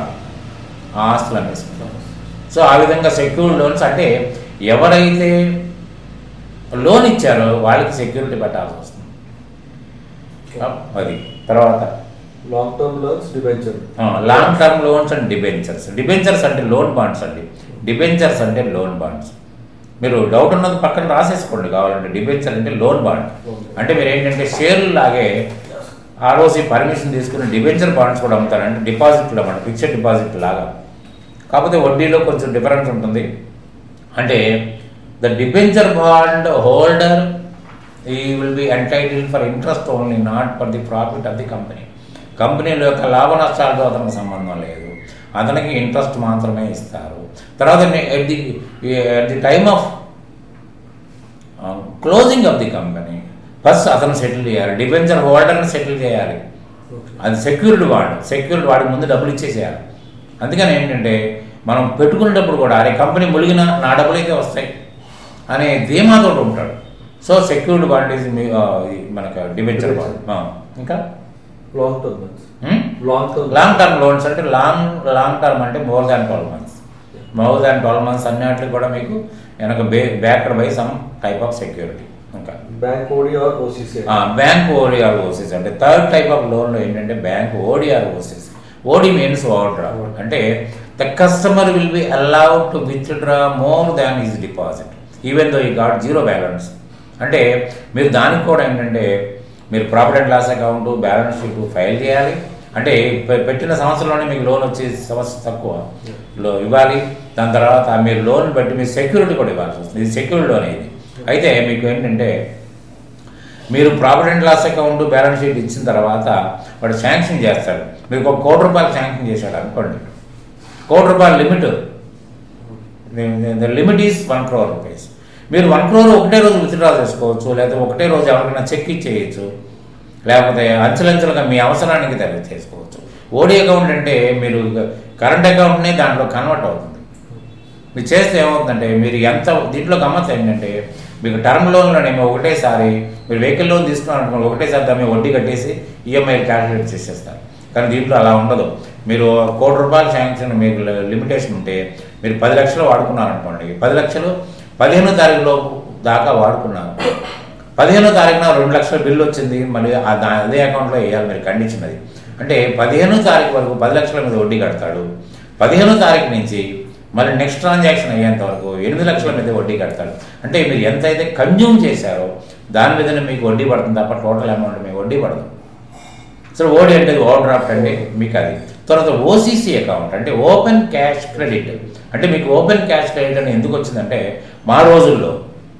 ఆ ఆస్తులు అమ్మేసుకుంటాం సో ఆ విధంగా సెక్యూర్డ్ లోన్స్ అంటే ఎవరైతే లోన్ ఇచ్చారో వాళ్ళకి సెక్యూరిటీ పెట్టాల్సి వస్తుంది అది తర్వాత Long term loans, debenture. Long term loans and debentures debentures అంటే లోన్ బాండ్స్ అండి డిబెంచర్స్ అంటే లోన్ బాండ్స్ మీరు డౌట్ ఉన్నది పక్కన రాసేసుకోండి కావాలంటే డిబెంచర్ అంటే లోన్ బాండ్ అంటే మీరు ఏంటంటే షేర్లు లాగే ఆర్ఓసి పర్మిషన్ తీసుకుని డిబెంచర్ బాండ్స్ కూడా అమ్ముతారు అంటే డిపాజిట్లు అన్నమాట ఫిక్స్డ్ డిపాజిట్ లాగా కాకపోతే వడ్డీలో కొంచెం డిఫరెన్స్ ఉంటుంది అంటే the debenture bond holder he will be entitle for interest only not for the profit of the company కంపెనీల యొక్క లాభ నష్టాలతో అతనికి సంబంధం లేదు అతనికి ఇంట్రెస్ట్ మాత్రమే ఇస్తారు తర్వాత at the at the time of closing of the company first అతను సెటిల్ చేయాలి డిబెంచర్ హోల్డర్ని సెటిల్ చేయాలి Okay. అది సెక్యూర్డ్ వాడు సెక్యూర్డ్ వాడికి ముందు డబ్బులు ఇచ్చేసేయాలి అందుకని ఏంటంటే మనం పెట్టుకునేటప్పుడు కూడా అరే కంపెనీ ములిగినా నా డబ్బులు అయితే వస్తాయి అనే ధీమాతో ఉంటాడు సో సెక్యూర్డ్ బాండ్ ఈజ్ మనకు డిబెంచర్ బాండ్ ఇంకా Long term ones. Hmm? Long term. Long term loans అంటే లాంగ్ లాంగ్ టర్మ్ అంటే more than twelve months more than twelve months అన్నిటికి కూడా మీకు వెనక బే backed by some type of security ఇంకా Bank OD or OCC. Bank OD or OCC అంటే third type of లోన్లో ఏంటంటే bank OD or OCC OD means overdraw అంటే the customer will be allowed to withdraw more than is deposit even though he got zero balance అంటే మీరు దానికి కూడా ఏంటంటే మీరు profit and loss account balance sheet file చేయాలి అంటే పె- పెట్టిన సంవత్సరంలోనే మీకు లోన్ వచ్చే సమస్య తక్కువ లో ఇవ్వాలి దాని తర్వాత మీరు లోన్ బట్టి మీరు సెక్యూరిటీ కూడా ఇవ్వాల్సి వస్తుంది ఇది సెక్యూరిటీ లోన్ ఇది అయితే మీకు ఏంటంటే మీరు profit and loss account balance sheet ఇచ్చిన తర్వాత వాడు శాంక్షన్ చేస్తాడు మీకు ఒక కోటి రూపాయలు శాంక్షన్ చేశాడు అనుకోండి కోటి రూపాయల limit the limit is one crore rupees మీరు వన్ క్రోర్ ఒకటే రోజు విత్డ్రా చేసుకోవచ్చు లేకపోతే ఒకటే రోజు ఎవరికైనా చెక్ ఇచ్చేయచ్చు లేకపోతే అంచెలంచెలుగా మీ అవసరానికి తగ్గ చేసుకోవచ్చు ఓడి అకౌంట్ అంటే మీరు కరెంట్ అకౌంట్ని దాంట్లో కన్వర్ట్ అవుతుంది మీరు చేస్తే ఏమవుతుందంటే మీరు ఎంత దీంట్లో గమ్మత్ ఏంటంటే మీకు టర్మ్ లోన్లోనేమో ఒకటేసారి మీరు వెహికల్ లోన్ తీసుకున్నారనుకోండి ఒకటేసారి దాని మీద వడ్డీ కట్టేసి ఈఎంఐ క్యాలిక్యులేట్ చేసేస్తారు కానీ దీంట్లో అలా ఉండదు మీరు కోటి రూపాయలు శాంక్షన్ మీకు లిమిటేషన్ ఉంటే మీరు పది లక్షలు వాడుకున్నారనుకోండి పది లక్షలు పదిహేనో తారీఖులో దాకా వాడుకున్నారు పదిహేనో తారీఖున రెండు లక్షల బిల్లు వచ్చింది మళ్ళీ ఆ దా- అదే అకౌంట్లో వేయాలి మీరు కండిషన్ అది అంటే పదిహేనో తారీఖు వరకు పది లక్షల మీద వడ్డీ కడతాడు పదిహేనో తారీఖు నుంచి మళ్ళీ నెక్స్ట్ ట్రాన్సాక్షన్ అయ్యేంత వరకు ఎనిమిది లక్షల మీద వడ్డీ కడతాడు అంటే మీరు ఎంత అయితే కన్జ్యూమ్ చేశారో దాని మీదనే మీకు వడ్డీ పడుతుంది తప్ప టోటల్ అమౌంట్ మీకు వడ్డీ పడదు సో ఓడి అంటే ఓవర్ డ్రాఫ్ట్ అంటే మీకు అది తర్వాత ఓసీసీ అకౌంట్ అంటే ఓపెన్ క్యాష్ క్రెడిట్ అంటే మీకు ఓపెన్ క్యాష్ క్రెడిట్ అని ఎందుకు వచ్చిందంటే మా రోజుల్లో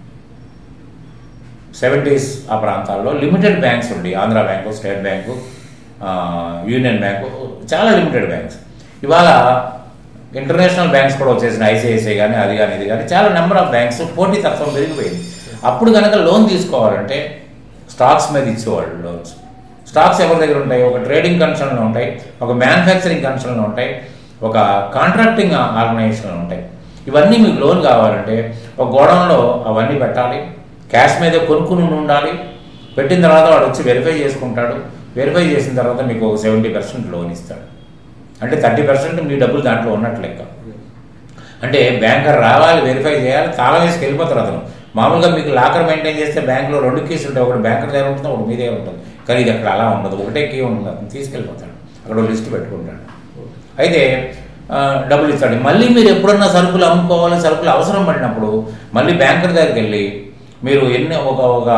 సెవెంటీస్ ఆ ప్రాంతాల్లో లిమిటెడ్ బ్యాంక్స్ ఉండి ఆంధ్ర బ్యాంకు స్టేట్ బ్యాంకు ఆ, యూనియన్ బ్యాంకు చాలా లిమిటెడ్ బ్యాంక్స్ ఇవాళ ఇంటర్నేషనల్ బ్యాంక్స్ కూడా వచ్చేసిన ఐసిఐసిఐ కానీ అది కానీ ఇది కానీ చాలా నెంబర్ ఆఫ్ బ్యాంక్స్ పోటీ తత్వం పెరిగిపోయింది అప్పుడు కనుక లోన్ తీసుకోవాలంటే స్టాక్స్ మీద ఇచ్చేవాళ్ళు లోన్స్ స్టాక్స్ ఎవరి దగ్గర ఉంటాయి ఒక ట్రేడింగ్ కన్సర్న్లో ఉంటాయి ఒక మ్యానుఫ్యాక్చరింగ్ కన్సర్న్లో ఉంటాయి ఒక కాంట్రాక్టింగ్ ఆర్గనైజేషన్లో ఉంటాయి ఇవన్నీ మీకు లోన్ కావాలంటే ఒక గోడౌన్లో అవన్నీ పెట్టాలి క్యాష్ మీద కొనుక్కుని ఉండాలి పెట్టిన తర్వాత వాడు వచ్చి వెరిఫై చేసుకుంటాడు వెరిఫై చేసిన తర్వాత మీకు ఒక సెవెంటీ పర్సెంట్ లోన్ ఇస్తాడు అంటే థర్టీ పర్సెంట్ మీ డబ్బులు దాంట్లో ఉన్నట్లు లెక్క అంటే బ్యాంకర్ రావాలి వెరిఫై చేయాలి తాళం వేసుకు వెళ్ళిపోతారు అతను మామూలుగా మీకు లాకర్ మెయింటైన్ చేస్తే బ్యాంకులో రెండు కీస్ ఉంటాయి ఒకటి బ్యాంకర్ దగ్గర ఉంటుంది ఒకటి మీ దగ్గర ఉంటుంది కానీ ఇది అక్కడ అలా ఉండదు ఒకటే కీ ఉంటుంది అతను తీసుకెళ్ళిపోతాడు అక్కడ లిస్ట్ పెట్టుకుంటాడు అయితే ఆ, డబ్బులు ఇస్తాడు మళ్ళీ మీరు ఎప్పుడన్నా సరుకులు అమ్ముకోవాలి సరుకులు అవసరం పడినప్పుడు మళ్ళీ బ్యాంకర్ దగ్గరికి వెళ్ళి మీరు ఎన్ని ఒక ఒక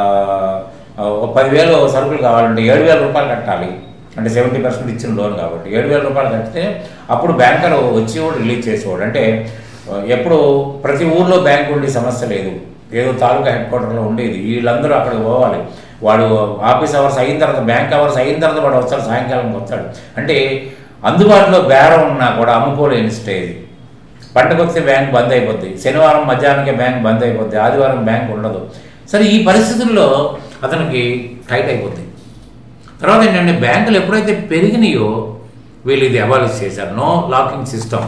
ఆ, ఒక పదివేలు సరుకులు కావాలంటే ఏడు వేల రూపాయలు కట్టాలి అంటే సెవెంటీ పర్సెంట్ ఇచ్చిన లోన్ కాబట్టి ఏడు వేల రూపాయలు కడితే అప్పుడు బ్యాంకర్ వచ్చి కూడా రిలీజ్ చేసేవాడు అంటే ఆ, ఎప్పుడు ప్రతి ఊర్లో బ్యాంక్ ఉండే సమస్య లేదు ఏదో తాలూకా హెడ్ క్వార్టర్లో ఉండేది వీళ్ళందరూ అక్కడికి పోవాలి వాడు ఆఫీస్ అవర్స్ అయిన తర్వాత బ్యాంక్ అవర్స్ అయిన తర్వాత వాడు వస్తాడు సాయంకాలం వస్తాడు అంటే అందుబాటులో బేరం ఉన్నా కూడా అమ్ముకోలేని స్టేజ్ పంటకు వస్తే బ్యాంక్ బంద్ అయిపోద్ది శనివారం మధ్యాహ్నానికే బ్యాంక్ బంద్ అయిపోద్ది ఆదివారం బ్యాంక్ ఉండదు సరే ఈ పరిస్థితుల్లో అతనికి టైట్ అయిపోద్ది తర్వాత ఏంటంటే బ్యాంకులు ఎప్పుడైతే పెరిగినాయో వీళ్ళు ఇది అబాలిష్ చేశారు నో లాకింగ్ సిస్టమ్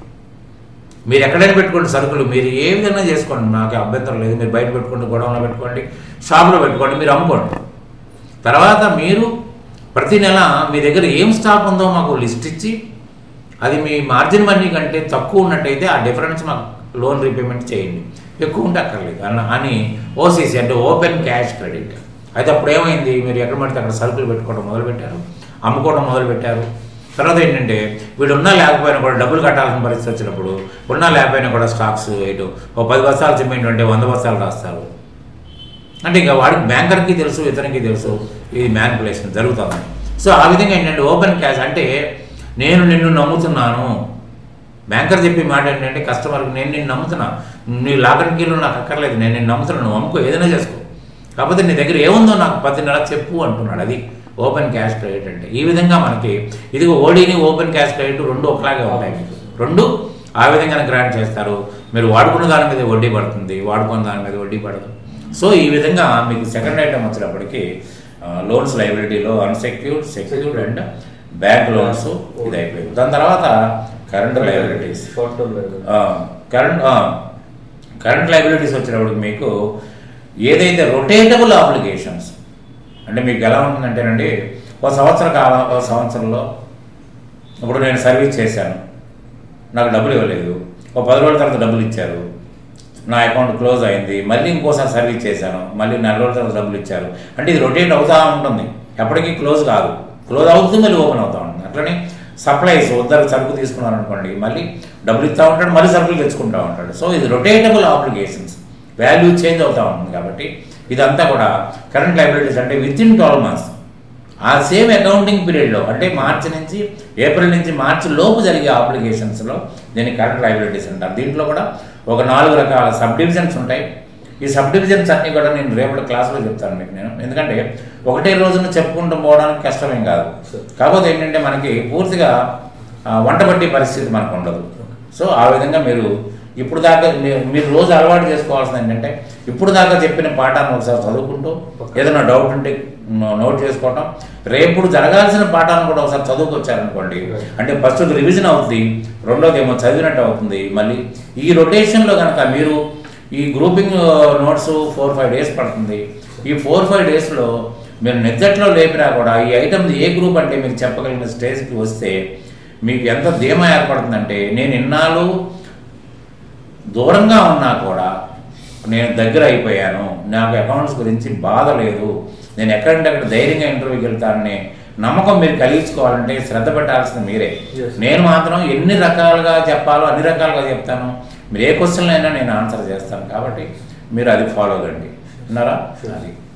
మీరు ఎక్కడైనా పెట్టుకోండి సరుకులు మీరు ఏ విధంగా చేసుకోండి నాకు అభ్యంతరం లేదు మీరు బయట పెట్టుకోండి గొడవలో పెట్టుకోండి షాప్లో పెట్టుకోండి మీరు అమ్ముకోండి తర్వాత మీరు ప్రతి నెల మీ దగ్గర ఏం స్టాక్ ఉందో మాకు లిస్ట్ ఇచ్చి అది మీ మార్జిన్ మనీ కంటే తక్కువ ఉన్నట్టయితే ఆ డిఫరెన్స్ మాకు లోన్ రీపేమెంట్ చేయండి ఎక్కువ ఉంటే అక్కర్లేదు అన్న అని ఓసీసీ అంటే ఓపెన్ క్యాష్ క్రెడిట్ అయితే అప్పుడు ఏమైంది మీరు ఎక్కడ పడితే అక్కడ సరుకులు పెట్టుకోవడం మొదలుపెట్టారు అమ్ముకోవడం మొదలుపెట్టారు తర్వాత ఏంటంటే వీడు ఉన్నా లేకపోయినా కూడా డబ్బులు కట్టాల్సిన పరిస్థితి వచ్చినప్పుడు ఉన్నా లేకపోయినా కూడా స్టాక్స్ ఇటు ఓ పది బస్తాలు సిమెంట్ అంటే వంద బస్తాలు రాస్తారు అంటే ఇంకా వాడికి బ్యాంకర్కి తెలుసు ఇతనికి తెలుసు ఇది మ్యానిపులేషన్ జరుగుతుంది సో ఆ విధంగా ఏంటంటే ఓపెన్ క్యాష్ అంటే నేను నిన్ను నమ్ముతున్నాను బ్యాంకర్ చెప్పే మాట ఏంటంటే కస్టమర్కి నేను నిన్ను నమ్ముతున్నా నీ లాకర్ కీలో నాకు అక్కర్లేదు నేను నిన్ను నమ్ముతున్నాను నువ్వు అమ్ముకో ఏదైనా చేసుకో కాకపోతే నీ దగ్గర ఏముందో నాకు పది నెల చెప్పు అంటున్నాడు అది ఓపెన్ క్యాష్ క్రెడిట్ అంటే ఈ విధంగా మనకి ఇదిగో ఓడీని ఓపెన్ క్యాష్ క్రెడిట్ రెండు ఒకలాగే ఉంటాయి మీకు రెండు ఆ విధంగా గ్రాంట్ చేస్తారు మీరు వాడుకున్న దాని మీద వడ్డీ పడుతుంది వాడుకున్న దాని మీద వడ్డీ పడదు సో ఈ విధంగా మీకు సెకండ్ ఐటమ్ వచ్చినప్పటికీ లోన్స్ లైబిలిటీలో unsecured secured and bank loans ఇది అయిపోయింది దాని తర్వాత current liabilities short term liability current current liabilities వచ్చినప్పుడు మీకు ఏదైతే రొటేటబుల్ అప్లికేషన్స్ అంటే మీకు ఎలా ఉంటుందంటేనండి ఒక సంవత్సర కాలం ఒక సంవత్సరంలో ఇప్పుడు నేను సర్వీస్ చేశాను నాకు డబ్బులు ఇవ్వలేదు ఒక పది రోజుల తర్వాత డబ్బులు ఇచ్చారు నా అకౌంట్ క్లోజ్ అయింది మళ్ళీ ఇంకోసారి సర్వీస్ చేశాను మళ్ళీ నెల రోజుల తర్వాత డబ్బులు ఇచ్చారు అంటే ఇది రొటేట్ అవుతూ ఉంటుంది ఎప్పటికీ క్లోజ్ కాదు క్లోజ్ అవుతుంది మళ్ళీ ఓపెన్ అవుతూ ఉంటుంది అట్లనే సప్లైస్ ఉద్దరు సరుకు తీసుకున్నారు అనుకోండి మళ్ళీ డబ్బులు ఇస్తూ ఉంటాడు మళ్ళీ సరుకులు తెచ్చుకుంటూ ఉంటాడు సో ఇది రొటేటబుల్ ఆబ్లిగేషన్స్ వాల్యూ చేంజ్ అవుతూ ఉంటుంది కాబట్టి ఇదంతా కూడా కరెంట్ లైబిలిటీస్ అంటే విత్ ఇన్ ట్వెల్వ్ మంత్స్ ఆ సేమ్ అకౌంటింగ్ పీరియడ్లో అంటే మార్చి నుంచి ఏప్రిల్ నుంచి మార్చి లోపు జరిగే అప్లికేషన్స్లో దీన్ని కరెంట్ లైబిలిటీస్ అంటారు దీంట్లో కూడా ఒక నాలుగు రకాల సబ్ డివిజన్స్ ఉంటాయి ఈ సబ్ డివిజన్స్ అన్నీ కూడా నేను రేపటి క్లాస్లో చెప్తాను మీకు నేను ఎందుకంటే ఒకటే రోజున చెప్పుకుంటూ పోవడానికి కష్టమేం కాదు Sure. కాకపోతే ఏంటంటే మనకి పూర్తిగా ఆ, వంట పట్టే పరిస్థితి మనకు ఉండదు సో ఆ విధంగా మీరు ఇప్పుడు దాకా మీ- మీరు రోజు అలవాటు చేసుకోవాల్సింది ఏంటంటే ఇప్పుడు దాకా చెప్పిన పాఠాన్ని ఒకసారి చదువుకుంటూ ఏదైనా డౌట్ ఉంటే నో- నోట్ చేసుకోవటం రేపు జరగాల్సిన పాఠాలను కూడా ఒకసారి చదువుకొచ్చారనుకోండి అంటే ఫస్ట్ రివిజన్ అవుతుంది రెండోది ఏమో చదివినట్టు అవుతుంది మళ్ళీ ఈ రొటేషన్లో కనుక మీరు ఈ grouping notes four five days పడుతుంది ఈ ఫోర్ ఫైవ్ డేస్లో మీరు నిద్దట్లో లేపినా కూడా ఈ ఐటమ్ ఏ గ్రూప్ అంటే మీరు చెప్పగలిగిన స్టేజ్కి వస్తే మీకు ఎంత ధీమా ఏర్పడుతుందంటే నేను ఇన్నాళ్ళు దూరంగా ఉన్నా కూడా నేను దగ్గర అయిపోయాను నాకు అకౌంట్స్ గురించి బాధ లేదు నేను ఎక్కడంటే అక్కడ ధైర్యంగా ఇంటర్వ్యూకి వెళ్తానని నమ్మకం మీరు కలిగించుకోవాలంటే శ్రద్ధ పెట్టాల్సింది మీరే Yes. నేను మాత్రం ఎన్ని రకాలుగా చెప్పాలో అన్ని రకాలుగా చెప్తాను మీరు ఏ క్వశ్చన్లు అయినా నేను ఆన్సర్ చేస్తాను కాబట్టి మీరు అది ఫాలో కండి విన్నారా Sure. అది